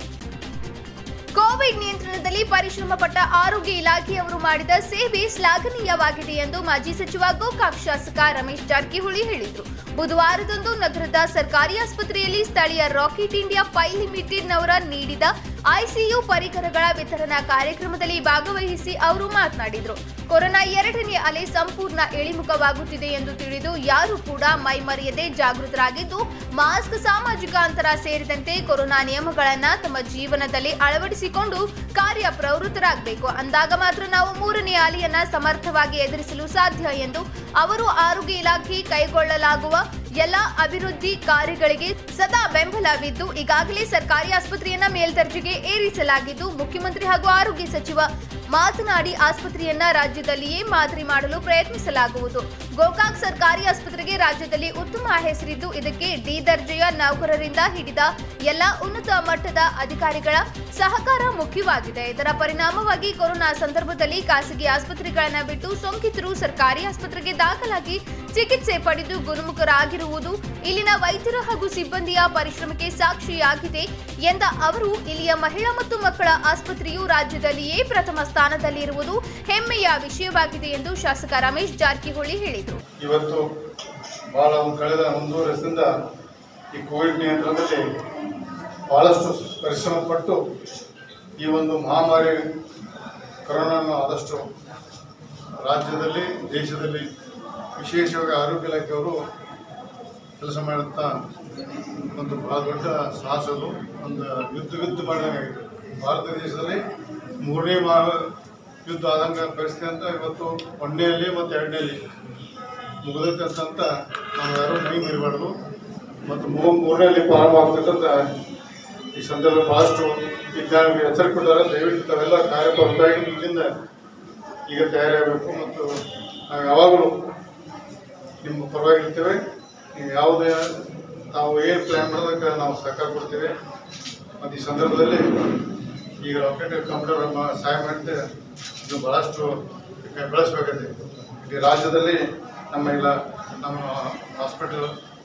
ಕೋವಿಡ್ ನಿಯಂತ್ರಣದಲ್ಲಿ ಪರಿಶ್ರಮ ಪಟ್ಟ ಆರೋಗ್ಯ ಇಲಾಖೆಯವರು ಮಾಡಿದ ಸೇವೆ ಶ್ಲಾಘನೀಯವಾಗಿದೆ ಎಂದು ಮಾಜಿ ಸಚಿವ ಗೋಕಾಕ್ ಶಾಸಕ ರಮೇಶ್ ಜಾರಕಿಹೊಳಿ ಹೇಳಿದರು ಬುಧವಾರದಂದು ನಗರದ ಸರ್ಕಾರಿ ಆಸ್ಪತ್ರೆಯಲ್ಲಿ ಸ್ಥಳೀಯ ರಾಕೆಟ್ ಇಂಡಿಯಾ ಪೈ ಲಿಮಿಟೆಡ್ನವರ ನೀಡಿದ ಐಸಿಯು ಪರಿಕರಗಳ ವಿತರಣಾ ಕಾರ್ಯಕ್ರಮದಲ್ಲಿ ಭಾಗವಹಿಸಿ ಅವರು ಮಾತನಾಡಿದರು ಕೊರೋನಾ ಎರಡನೇ ಅಲೆ ಸಂಪೂರ್ಣ ಇಳಿಮುಖವಾಗುತ್ತಿದೆ ಎಂದು ತಿಳಿದು ಯಾರು ಕೂಡ ಮೈಮರೆಯದೆ ಜಾಗೃತರಾಗಿದ್ದು ಮಾಸ್ಕ್ ಸಾಮಾಜಿಕ ಅಂತರ ಸೇರಿದಂತೆ ಕೊರೋನಾ ನಿಯಮಗಳನ್ನ ತಮ್ಮ ಜೀವನದಲ್ಲಿ ಅಳವಡಿಸಿಕೊಂಡು ಕಾರ್ಯ ಪ್ರವೃತ್ತರಾಗಬೇಕು ಅಂದಾಗ ಮಾತ್ರ ನಾವು ಮೂರನೇ ಅಲೆಯನ್ನ ಸಮರ್ಥವಾಗಿ ಎದುರಿಸಲು ಸಾಧ್ಯ ಎಂದು ಅವರು ಆರೋಗ್ಯ ಇಲಾಖೆ ಕೈಗೊಳ್ಳಲಾಗುವ ಎಲ್ಲ ಅಭಿವೃದ್ಧಿ ಕಾರ್ಯಗಳಿಗೆ ಸದಾ ಬೆಂಬಲವಿದ್ದು ಈಗಾಗಲೇ ಸರ್ಕಾರಿ ಆಸ್ಪತ್ರೆಯನ್ನ ಮೇಲ್ದರ್ಜೆಗೆ ಏರಿಸಲಾಗಿದ್ದು ಮುಖ್ಯಮಂತ್ರಿ ಹಾಗೂ ಆರೋಗ್ಯ ಸಚಿವ ಮಾತನಾಡಿ ಆಸ್ಪತ್ರೆಯನ್ನ ರಾಜ್ಯದಲ್ಲಿಯೇ ಮಾದರಿ ಮಾಡಲು ಪ್ರಯತ್ನಿಸಲಾಗುವುದು ಗೋಕಾಕ್ ಸರ್ಕಾರಿ ಆಸ್ಪತ್ರೆಗೆ ರಾಜ್ಯದಲ್ಲಿ ಉತ್ತಮ ಹೆಸರಿದ್ದು ಇದಕ್ಕೆ ಡಿ ದರ್ಜೆಯ ನೌಕರರಿಂದ ಹಿಡಿದ ಎಲ್ಲ ಉನ್ನತ ಮಟ್ಟದ ಅಧಿಕಾರಿಗಳ ಸಹಕಾರ ಮುಖ್ಯವಾಗಿದೆ ಇದರ ಪರಿಣಾಮವಾಗಿ ಕೊರೋನಾ ಸಂದರ್ಭದಲ್ಲಿ ಖಾಸಗಿ ಆಸ್ಪತ್ರೆಗಳನ್ನ ಬಿಟ್ಟು ಸೋಂಕಿತರು ಸರ್ಕಾರಿ ಆಸ್ಪತ್ರೆಗೆ ದಾಖಲಾಗಿ ಚಿಕಿತ್ಸೆ ಪಡೆದು ಗುಣಮುಖರಾಗಿರುವುದು ಇಲ್ಲಿನ ವೈದ್ಯರು ಹಾಗೂ ಸಿಬ್ಬಂದಿಯ ಪರಿಶ್ರಮಕ್ಕೆ ಸಾಕ್ಷಿಯಾಗಿದೆ ಎಂದ ಅವರು ಇಲ್ಲಿಯ ಮಹಿಳಾ ಮತ್ತು ಮಕ್ಕಳ ಆಸ್ಪತ್ರೆಯು ರಾಜ್ಯದಲ್ಲಿಯೇ ಪ್ರಥಮ ಸ್ಥಾನದಲ್ಲಿರುವುದು ಹೆಮ್ಮೆಯ ವಿಷಯವಾಗಿದೆ ಎಂದು ಶಾಸಕ ರಮೇಶ್ ಜಾರಕಿಹೊಳಿ ಹೇಳಿದರು ಇವತ್ತು ಬಹಳ ಒಂದು ಕಳೆದ ಒಂದೂವರೆ ವರ್ಷದಿಂದ ಈ ಕೋವಿಡ್ ನಿಯಂತ್ರಣದಲ್ಲಿ ಬಹಳಷ್ಟು ಪರಿಶ್ರಮ ಪಟ್ಟು ಈ ಒಂದು ಮಹಾಮಾರಿ ಕೊರೋನಾವನ್ನು ಆದಷ್ಟು ರಾಜ್ಯದಲ್ಲಿ ದೇಶದಲ್ಲಿ ವಿಶೇಷವಾಗಿ ಆರೋಗ್ಯ ಇಲಾಖೆಯವರು ಕೆಲಸ ಮಾಡುತ್ತಾ ಒಂದು ಬಹಳ ದೊಡ್ಡ ಸಾಹಸದು ಒಂದು ಯುದ್ಧ ಯುದ್ಧ ಮಾಡಿದಂಗಾಗಿದೆ ಭಾರತ ದೇಶದಲ್ಲಿ ಮೂರನೇ ಮಹಾ ಯುದ್ಧ ಆದಂಗ ಪರಿಸ್ಥಿತಿ ಅಂತ ಇವತ್ತು ಒಂದನೇಯಲ್ಲಿ ಮತ್ತು ಎರಡನೇಲಿ ಮುಗಿದೈತೆ ಅಂತ ನಾವು ಯಾರೂ ಮೈ ಮರಿಬಾರ್ದು ಮತ್ತು ಮೂ ಮೂರನೇಲಿ ಪ್ರಾರಂಭ ಆಗ್ತೈತೆ ಅಂತ ಈ ಸಂದರ್ಭ ಭಾಳಷ್ಟು ವಿಜ್ಞಾನಿಗಳು ಎಚ್ಚರಿಕೆ ಕೊಟ್ಟಾರೆ ದಯವಿಟ್ಟು ತಾವೆಲ್ಲ ಕಾರ್ಯಪ್ರವೃತ್ತಾಗಿ ಇಲ್ಲಿಂದ ಈಗ ತಯಾರಾಗಬೇಕು ಮತ್ತು ನಾವು ಯಾವಾಗಲೂ ನಿಮ್ಮ ಪರವಾಗಿರ್ತೇವೆ ನೀವು ಯಾವುದೇ ನಾವು ಏನು ಪ್ಲ್ಯಾನ್ ಮಾಡೋದಕ್ಕೆ ನಾವು ಸಹಕಾರ ಕೊಡ್ತೇವೆ ಮತ್ತು ಈ ಸಂದರ್ಭದಲ್ಲಿ ಈಗ ರಾಕೆಟ್ ಕಂಪ್ಯೂಟರ್ ಸಹಾಯ ಮಾಡಿದ್ರೆ ಇದು ಭಾಳಷ್ಟು ಬೆಳೆಸ್ಬೇಕಾಗಿದೆ ಇಡೀ ರಾಜ್ಯದಲ್ಲಿ ನಮ್ಮ ಇಲ್ಲ ನಮ್ಮ ಹಾಸ್ಪಿಟಲ್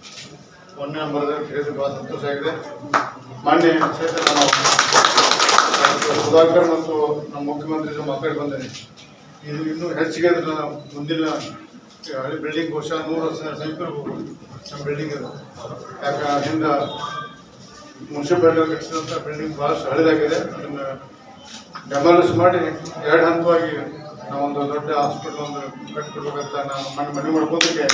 ಒಂದನೇ ನಂಬರ್ದಲ್ಲಿ ಕೇಳಿದ್ರೆ ಭಾಳ ಸಂತೋಷ ಆಗಿದೆ ಮಾನ್ಯ ಕ್ಷೇತ್ರ ನಾವು ಡಾಕ್ಟರ್ ಸುಧಾಕರ್ ಮತ್ತು ನಮ್ಮ ಮುಖ್ಯಮಂತ್ರಿ ಜೊತೆ ಮಾತಾಡಿ ಬಂದೇನೆ ಇದು ಇನ್ನೂ ಹೆಚ್ಚಿಗೆ ಅದ್ರ ಮುಂದಿನ ಹಳಿ ಬಿಲ್ಡಿಂಗ್ ಬಹುಶಃ ನೂರು ವರ್ಷ ಸಮೀಪ ನಮ್ಮ ಬಿಲ್ಡಿಂಗ್ ಅದು ಯಾಕೆ ಹಿಂದೆ ಮುನ್ಸಿಪಾಲಿಟಿ ಕಟ್ಟಿಸಿದಂಥ ಬಿಲ್ಡಿಂಗ್ ಭಾಳಷ್ಟು ಹಳೆದಾಗಿದೆ ಅದನ್ನು ಡೆಮಾಲಿಸ್ ಮಾಡಿ ಎರಡು ಹಂತವಾಗಿ ನಾವೊಂದು ದೊಡ್ಡ ಹಾಸ್ಪಿಟಲ್ ಒಂದು ಕಟ್ಟಿಕೊಡ್ಬೇಕಂತ ನಾನು ಮನೆ ಮನೆ ಮಾಡ್ಕೋದಕ್ಕೆ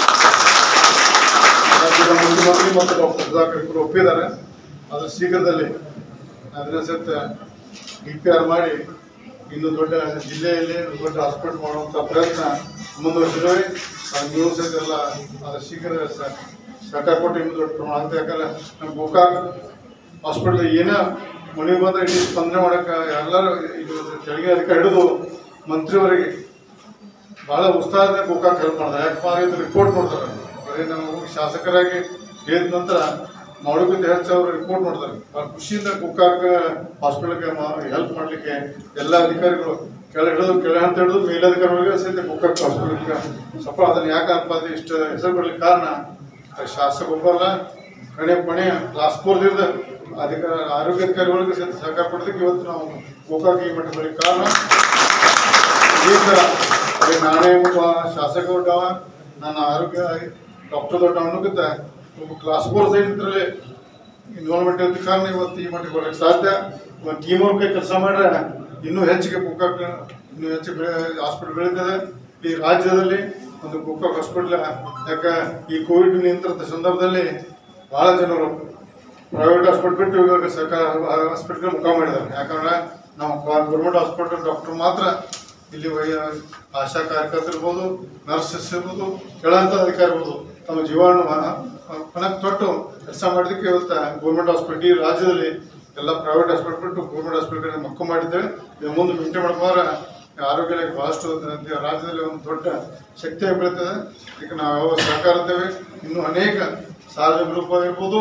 ರಾಜ್ಯದ ಮುಖ್ಯಮಂತ್ರಿ ಮತ್ತು ಡಾಕ್ಟರ್ ಸುಧಾಕರ್ ಇಬ್ಬರು ಒಪ್ಪಿದ್ದಾರೆ ಅದು ಶೀಘ್ರದಲ್ಲಿ ಅದನ್ನ ಸಹಿತ ಡಿ ಪಿ ಆರ್ ಮಾಡಿ ಇನ್ನು ದೊಡ್ಡ ಜಿಲ್ಲೆಯಲ್ಲಿ ಒಂದು ದೊಡ್ಡ ಹಾಸ್ಪಿಟಲ್ ಮಾಡುವಂಥ ಪ್ರಯತ್ನ ಮುಂದುವರಿಸಿದ್ದೇವೆ ಅದು ನೀವು ಸಹಿತ ಎಲ್ಲ ಅದು ಶೀಘ್ರ ಸ- ಸಹಕಾರ ಕೊಟ್ಟು ಇನ್ನೂ ದೊಡ್ಡ ಪ್ರಮಾಣ ಅಂತ ಯಾಕಂದ್ರೆ ನಮ್ಮ ಗೋಕಾಕ್ ಹಾಸ್ಪಿಟಲ್ ಏನೇ ಮನೆಗೆ ಬಂದ್ರೆ ಇಡೀ ಸ್ಪಂದನೆ ಮಾಡೋಕೆ ಎಲ್ಲರೂ ಇದು ತೆರಿಗೆ ಅಧಿಕಾರಿ ಹಿಡಿದು ಮಂತ್ರಿಯವರಿಗೆ ಭಾಳ ಉತ್ಸಾಹದಿಂದ ಗೋಕಾಕ್ ಹೆಲ್ಪ್ ಮಾಡ್ತಾರೆ ಯಾಕಪ್ಪ ಇದು ರಿಪೋರ್ಟ್ ನೋಡ್ತಾರೆ ಬರೀ ನಾವು ಶಾಸಕರಾಗಿ ಹೇಳಿದ ನಂತರ ಮಾಡೋಕ್ಕಿಂತ ಹೆಚ್ಚು ಅವರು ರಿಪೋರ್ಟ್ ಮಾಡ್ತಾರೆ ಭಾಳ ಖುಷಿಯಿಂದ ಗೋಕಾಕ್ ಹಾಸ್ಪಿಟಲ್ಗೆ ಹೆಲ್ಪ್ ಮಾಡಲಿಕ್ಕೆ ಎಲ್ಲ ಅಧಿಕಾರಿಗಳು ಕೆಳ ಹಿಡಿದು ಕೆಳ ಹಂತ ಹಿಡಿದು ಮೇಲಧಿಕಾರಿಗಳಿಗೆ ಸಹಿತ ಗೋಕಾಕ್ ಹಾಸ್ಪಿಟಲ್ಗೆ ಸಫಲ ಅದನ್ನು ಯಾಕಪ್ಪ ಅದು ಇಷ್ಟು ಹೆಸರು ಬರ್ಲಿಕ್ಕೆ ಕಾರಣ ಅದು ಶಾಸಕ ಒಬ್ಬರಲ್ಲ ಕಡೆ ಪಣೆ ಕ್ಲಾಸ್ ಫೋರ್ದಿಂದ ಅಧಿಕಾರ ಆರೋಗ್ಯ ಅಧಿಕಾರಿಗಳಿಗೆ ಸಹಿತ ಸಹಕಾರ ಕೊಡೋದಕ್ಕೆ ಇವತ್ತು ನಾವು ಗೋಕಾಕ್ ಈ ಮಟ್ಟ ಬರಲಿಕ್ಕೆ ಕಾರಣ ಈ ಥರ ಬರೀ ನಾನೇ ಒಬ್ಬ ಶಾಸಕ ದೊಡ್ಡವ ನನ್ನ ಆರೋಗ್ಯ ಡಾಕ್ಟರ್ ದೊಡ್ಡ ಅನ್ನೋಕ್ಕಿಂತ ಒಬ್ಬ ಕ್ಲಾಸ್ ಫೋರ್ ಸೈಡ್ ಇದ್ರಲ್ಲಿ ಇನ್ವಾಲ್ವ್ಮೆಂಟ್ ಇದ್ದ ಕಾರಣ ಇವತ್ತು ಈ ಮಟ್ಟಿಗೆ ಬರೋಕ್ಕೆ ಸಾಧ್ಯ ಒಂದು ಟೀಮ್ ವರ್ಕ್ ಕೆಲಸ ಮಾಡ್ರೆ ಇನ್ನೂ ಹೆಚ್ಚಿಗೆ ಗೋಕಾಕ್ ಇನ್ನೂ ಹೆಚ್ಚು ಬೆಳೆ ಹಾಸ್ಪಿಟಲ್ ಬೆಳೀತದೆ ಈ ರಾಜ್ಯದಲ್ಲಿ ಒಂದು ಗೋಕಾಕ್ ಹಾಸ್ಪಿಟ್ಲ್ ಯಾಕೆ ಈ ಕೋವಿಡ್ ನಿಯಂತ್ರಣದ ಸಂದರ್ಭದಲ್ಲಿ ಭಾಳ ಜನರು ಪ್ರೈವೇಟ್ ಹಾಸ್ಪಿಟಲ್ ಬಿಟ್ಟು ಇವಾಗ ಸರ್ಕಾರ ಹಾಸ್ಪಿಟಲ್ ಮುಖ ಮಾಡಿದ್ದಾರೆ ಯಾಕಂದ್ರೆ ನಾವು ಗೌರ್ಮೆಂಟ್ ಹಾಸ್ಪಿಟಲ್ ಡಾಕ್ಟರ್ ಮಾತ್ರ ಇಲ್ಲಿ ವೈ- ಆಶಾ ಕಾರ್ಯಕರ್ತರು ಇರ್ಬೋದು ನರ್ಸಸ್ ಇರ್ಬೋದು ಕೆಳಂತ ಅಧಿಕಾರಿ ಇರ್ಬೋದು ತಮ್ಮ ಜೀವಾಣು ಪಣಕ್ಕೆ ತೊಟ್ಟು ಕೆಲಸ ಮಾಡೋದಕ್ಕೆ ಇವತ್ತು ಗೌರ್ಮೆಂಟ್ ಹಾಸ್ಪಿಟಲ್ ಈ ರಾಜ್ಯದಲ್ಲಿ ಎಲ್ಲ ಪ್ರೈವೇಟ್ ಹಾಸ್ಪಿಟಲ್ ಬಿಟ್ಟು ಗೌರ್ಮೆಂಟ್ ಹಾಸ್ಪಿಟಲ್ ಮಕ್ಕ ಮಾಡಿದ್ದೇವೆ ಇದು ಮುಂದೆ ಮೇಂಟೈನ್ ಮಾಡ್ಕೊಂಡ್ರೆ ಆರೋಗ್ಯ ಇಲಾಖೆ ಬಹಳಷ್ಟು ದ- ರಾಜ್ಯದಲ್ಲಿ ಒಂದು ದೊಡ್ಡ ಶಕ್ತಿಯಾಗಿ ಬೆಳೀತದೆ ಇದಕ್ಕೆ ನಾವು ಯಾವ ಸಹಕಾರ ಇದ್ದೇವೆ ಇನ್ನೂ ಅನೇಕ ಸಾರ್ವಜನಿಕ ಗ್ರೂಪ್ ಇರ್ಬೋದು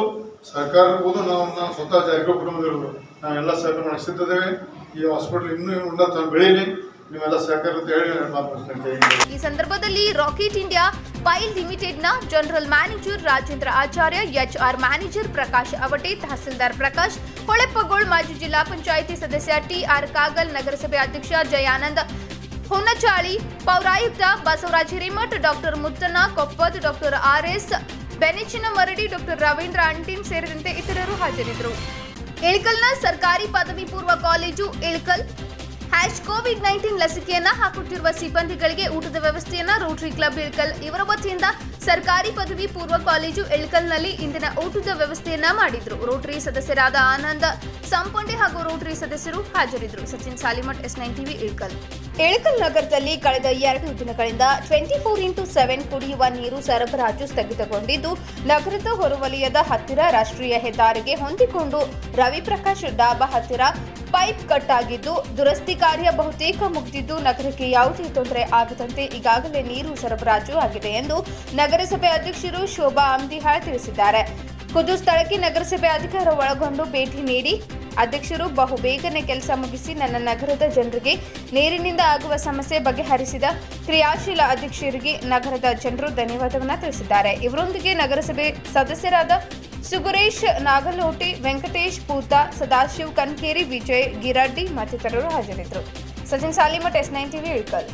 ಸರ್ಕಾರ ಇರ್ಬೋದು ನಾವು ನಾವು ಸ್ವತಃ ಜಾರಕಿಹೊಳಿ ಕುಟುಂಬದವರು ನಾವೆಲ್ಲ ಸಹಕಾರ ಮಾಡಕ್ಕೆ ಸಿದ್ಧದ್ದೇವೆ ಈ ಹಾಸ್ಪಿಟಲ್ ಇನ್ನೂ ಉನ್ನತ ಬೆಳೀಲಿ ನೀವೆಲ್ಲ ಸಹಕಾರ ಅಂತ ಹೇಳಿ ನಾನು ಮಾತನಾಡ್ತೇನೆ ಈ ಸಂದರ್ಭದಲ್ಲಿ ರಾಕೆಟ್ ಇಂಡಿಯಾ ಪೈಲ್ ಲಿಮಿಟೆಡ್ನ general manager Rajendra Acharya HR manager Prakash Avate ತಹಸೀಲ್ದಾರ್ ಪ್ರಕಾಶ್ ಹೊಳೆಪ್ಪಗೋಳ್ ಮಾಜಿ ಜಿಲ್ಲಾ ಪಂಚಾಯಿತಿ ಸದಸ್ಯ ಟಿಆರ್ ಕಾಗಲ್ ನಗರಸಭೆ ಅಧ್ಯಕ್ಷ ಜಯಾನಂದ್ ಹೊನ್ನಚಾಳಿ ಪೌರಾಯುಕ್ತ Basavaraja Hiremath doctor Muttanna Koppad doctor R S Benechinamaradi doctor Ravindra Antin ಸೇರಿದಂತೆ ಇತರರು ಹಾಜರಿದ್ದರು ಇಳಕಲ್ನ ಸರ್ಕಾರಿ ಪದವಿ ಪೂರ್ವ ಕಾಲೇಜು ಇಳಕಲ್ ಹ್ಯಾಶ್ ಕೋವಿಡ್ ನೈನ್ಟೀನ್ ಲಸಿಕೆಯನ್ನ ಹಾಕುತ್ತಿರುವ ಸಿಬ್ಬಂದಿಗಳಿಗೆ ಊಟದ ವ್ಯವಸ್ಥೆಯನ್ನ ರೋಟರಿ ಕ್ಲಬ್ ಇಳಕಲ್ ಇವರ ವತಿಯಿಂದ ಸರ್ಕಾರಿ ಪದವಿ ಪೂರ್ವ ಕಾಲೇಜು ಇಳಕಲ್ನಲ್ಲಿ ಇಂದಿನ ಊಟದ ವ್ಯವಸ್ಥೆಯನ್ನ ಮಾಡಿದ್ರು ರೋಟರಿ ಸದಸ್ಯರಾದ ಆನಂದ್ ಸಂಪೊಂಡೆ ಹಾಗೂ ರೋಟರಿ ಸದಸ್ಯರು ಹಾಜರಿದ್ದರು Sachin Salimath S nine TV Ilkal Ilkal ನಗರದಲ್ಲಿ ಕಳೆದ ಎರಡು ದಿನಗಳಿಂದ ಟ್ವೆಂಟಿ ಫೋರ್ ಇಂಟು ಸೆವೆನ್ ಕುಡಿಯುವ ನೀರು ಸರಬರಾಜು ಸ್ಥಗಿತಗೊಂಡಿದ್ದು ನಗರದ ಹೊರವಲಯದ ಹತ್ತಿರ ರಾಷ್ಟ್ರೀಯ ಹೆದ್ದಾರಿಗೆ ಹೊಂದಿಕೊಂಡು ರವಿಪ್ರಕಾಶ್ ಡಾಬಾ ಹತ್ತಿರ ಪೈಪ್ ಕಟ್ ಆಗಿದ್ದು ದುರಸ್ತಿ ಕಾರ್ಯ ಬಹುತೇಕ ಮುಗಿದಿದ್ದು ನಗರಕ್ಕೆ ಯಾವುದೇ ತೊಂದರೆ ಆಗದಂತೆ ಈಗಾಗಲೇ ನೀರು ಸರಬರಾಜು ಆಗಿದೆ ಎಂದು ನಗರಸಭೆ ಅಧ್ಯಕ್ಷರು ಶೋಭಾ ಅಂದಿಹಾಳ್ ತಿಳಿಸಿದ್ದಾರೆ ಖುದ್ದು ಸ್ಥಳಕ್ಕೆ ನಗರಸಭೆ ಅಧಿಕಾರ ಒಳಗೊಂಡು ಭೇಟಿ ನೀಡಿ ಅಧ್ಯಕ್ಷರು ಬಹು ಬೇಗನೆ ಕೆಲಸ ಮುಗಿಸಿ ನನ್ನ ನಗರದ ಜನರಿಗೆ ನೀರಿನಿಂದ ಆಗುವ ಸಮಸ್ಯೆ ಬಗೆಹರಿಸಿದ ಕ್ರಿಯಾಶೀಲ ಅಧ್ಯಕ್ಷರಿಗೆ ನಗರದ ಜನರು ಧನ್ಯವಾದವನ್ನ ತಿಳಿಸಿದ್ದಾರೆ ಇವರೊಂದಿಗೆ ನಗರಸಭೆ ಸದಸ್ಯರಾದ ಸುಗುರೇಶ್ ನಾಗಲೋಟೆ ವೆಂಕಟೇಶ್ ಪೂತ ಸದಾಶಿವ್ ಕನ್ಕೇರಿ ವಿಜಯ್ ಗಿರಡ್ಡಿ ಮತ್ತಿತರರು ಹಾಜರಿದ್ದರು Sachin Salimath S nine TV Ilkal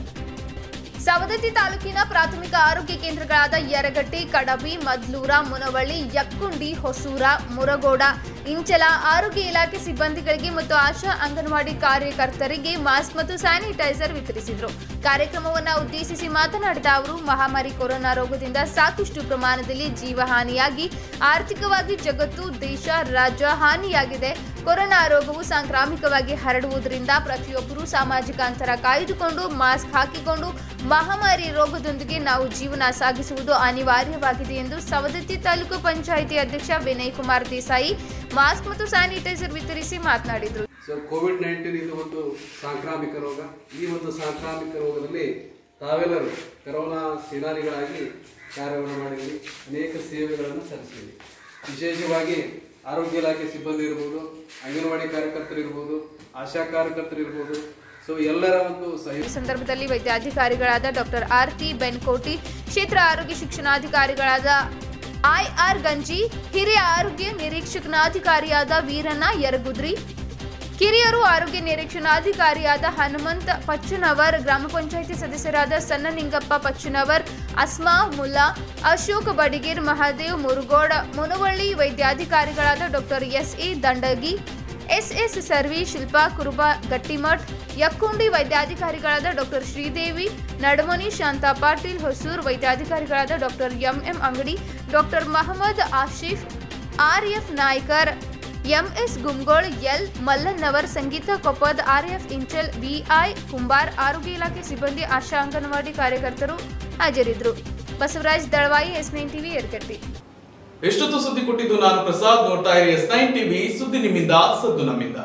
Savadatti ತಾಲೂಕಿನ ಪ್ರಾಥಮಿಕ ಆರೋಗ್ಯ ಕೇಂದ್ರಗಳಾದ ಯರಗಟ್ಟಿ ಕಡಬಿ ಮದ್ಲೂರ ಮುನವಳ್ಳಿ ಯಕ್ಕುಂಡಿ ಹೊಸೂರ ಮುರಗೋಡ ಇಂಚಲ ಆರೋಗ್ಯ ಇಲಾಖೆ ಸಿಬ್ಬಂದಿಗಳಿಗೆ ಮತ್ತು ಆಶಾ ಅಂಗನವಾಡಿ ಕಾರ್ಯಕರ್ತರಿಗೆ ಮಾಸ್ಕ್ ಮತ್ತು ಸ್ಯಾನಿಟೈಸರ್ ವಿತರಿಸಿದರು ಕಾರ್ಯಕ್ರಮವನ್ನು ಉದ್ದೇಶಿಸಿ ಮಾತನಾಡಿದ ಅವರು ಮಹಾಮಾರಿ ಕೊರೋನಾ ರೋಗದಿಂದ ಸಾಕಷ್ಟು ಪ್ರಮಾಣದಲ್ಲಿ ಜೀವಹಾನಿಯಾಗಿ ಆರ್ಥಿಕವಾಗಿ ಜಗತ್ತು ದೇಶ ರಾಜ್ಯ ಹಾನಿಯಾಗಿದೆ ಕೊರೋನಾ ರೋಗವು ಸಾಂಕ್ರಾಮಿಕವಾಗಿ ಹರಡುವುದರಿಂದ ಪ್ರತಿಯೊಬ್ಬರೂ ಸಾಮಾಜಿಕ ಅಂತರ ಕಾಯ್ದುಕೊಂಡು ಮಾಸ್ಕ್ ಹಾಕಿಕೊಂಡು ಮಹಾಮಾರಿ ರೋಗದೊಂದಿಗೆ ನಾವು ಜೀವನ ಸಾಗಿಸುವುದು ಅನಿವಾರ್ಯವಾಗಿದೆ ಎಂದು ಸವದತ್ತಿ ತಾಲೂಕು ಪಂಚಾಯಿತಿ ಅಧ್ಯಕ್ಷ ವಿನಯ್ ಕುಮಾರ್ ದೇಸಾಯಿ ಮಾಸ್ಕ್ ಮತ್ತು ಸ್ಯಾನಿಟೈಸರ್ ವಿತರಿಸಿ ಮಾತನಾಡಿದರು ಸೊ ಕೋವಿಡ್ ನೈನ್ಟೀನ್ ಇದು ಒಂದು ಸಾಂಕ್ರಾಮಿಕ ರೋಗ ಈ ಒಂದು ಸಾಂಕ್ರಾಮಿಕ ರೋಗದಲ್ಲಿ ತಾವೆಲ್ಲರೂ ಕರೋನಾ ಸೇನಾನಿಗಳಾಗಿ ಕಾರ್ಯವನ್ನು ಮಾಡಿದ್ದೀವಿ ಅನೇಕ ಸೇವೆಗಳನ್ನು ಸಲ್ಲಿಸಿದ್ದೀವಿ ವಿಶೇಷವಾಗಿ ಆರೋಗ್ಯ ಇಲಾಖೆ ಸಿಬ್ಬಂದಿ ಇರ್ಬೋದು ಅಂಗನವಾಡಿ ಕಾರ್ಯಕರ್ತರು ಇರ್ಬೋದು ಆಶಾ ಕಾರ್ಯಕರ್ತರು ಇರ್ಬೋದು ಸೊ ಎಲ್ಲರ ಒಂದು ಸಹಿ ಈ ಸಂದರ್ಭದಲ್ಲಿ ವೈದ್ಯಾಧಿಕಾರಿಗಳಾದ ಡಾಕ್ಟರ್ ಆರ್ ಟಿ ಬೆನ್ಕೋಟಿ ಕ್ಷೇತ್ರ ಆರೋಗ್ಯ ಶಿಕ್ಷಣಾಧಿಕಾರಿಗಳಾದ ಐಆರ್ ಗಂಜಿ ಹಿರಿಯ ಆರೋಗ್ಯ ನಿರೀಕ್ಷಕನಾಧಿಕಾರಿಯಾದ ವೀರಣ್ಣ ಯರಗುದ್ರಿ ಕಿರಿಯರು ಆರೋಗ್ಯ ನಿರೀಕ್ಷಣಾಧಿಕಾರಿಯಾದ ಹನುಮಂತ ಪಚ್ಚನವರ್ ಗ್ರಾಮ ಪಂಚಾಯಿತಿ ಸದಸ್ಯರಾದ ಸಣ್ಣನಿಂಗಪ್ಪ ಪಚ್ಚನವರ್ ಅಸ್ಮಾ ಮುಲ್ಲಾ ಅಶೋಕ್ ಬಡಿಗೇರ್ ಮಹಾದೇವ್ ಮುರುಗೋಡ ಮುನವಳ್ಳಿ ವೈದ್ಯಾಧಿಕಾರಿಗಳಾದ doctor S A Dandagi SS Sarvi Shilpa Kuruba Gattimath Yakkundi ವೈದ್ಯಾಧಿಕಾರಿಗಳಾದ ಡಾಕ್ಟರ್ ಶ್ರೀದೇವಿ ನಡಮನಿ ಶಾಂತಾ ಪಾಟೀಲ್ ಹೊಸೂರ್ ವೈದ್ಯಾಧಿಕಾರಿಗಳಾದ doctor MM Angadi doctor Mohammad Asif RF Naikar MS Gumgol L Mallannavar Sangeeta Koppad RF Inchal VI Kumbar ಆರೋಗ್ಯ ಇಲಾಖೆ ಸಿಬ್ಬಂದಿ ಆಶಾ ಅಂಗನವಾಡಿ ಕಾರ್ಯಕರ್ತರು ಹಾಜರಿದ್ದರು Basavaraj Dalavayi S nine TV Yaragatti ಎಷ್ಟೊತ್ತು ಸುದ್ದಿ ಕೊಟ್ಟಿದ್ದು ನಾನು ಪ್ರಸಾದ್ ನೋಡ್ತಾ ಇರಿ ಎಸ್ ನೈನ್ ಟಿವಿ ಸುದ್ದಿ ನಿಮ್ಮಿಂದ ಸದ್ದು ನಮ್ಮಿಂದ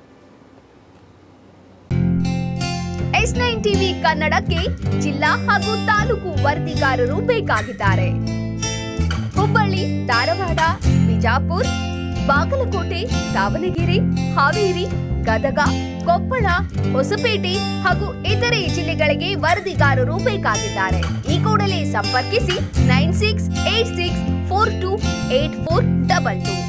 ಎಸ್ ನೈನ್ ಟಿವಿ ಕನ್ನಡಕ್ಕೆ ಜಿಲ್ಲಾ ಹಾಗೂ ತಾಲೂಕು ವರದಿಗಾರರು ಬೇಕಾಗಿದ್ದಾರೆ ಹುಬ್ಬಳ್ಳಿ ಧಾರವಾಡ ಬಿಜಾಪುರ್ ಬಾಗಲಕೋಟೆ ದಾವಣಗೆರೆ ಹಾವೇರಿ ಗದಗ ಕೊಪ್ಪಳ ಹೊಸಪೇಟೆ ಹಾಗೂ ಇತರೆ ಜಿಲ್ಲೆಗಳಿಗೆ ವರದಿಗಾರರು ಬೇಕಾಗಿದ್ದಾರೆ ಈ ಕೂಡಲೇ ಸಂಪರ್ಕಿಸಿ nine six eight six four two eight four double to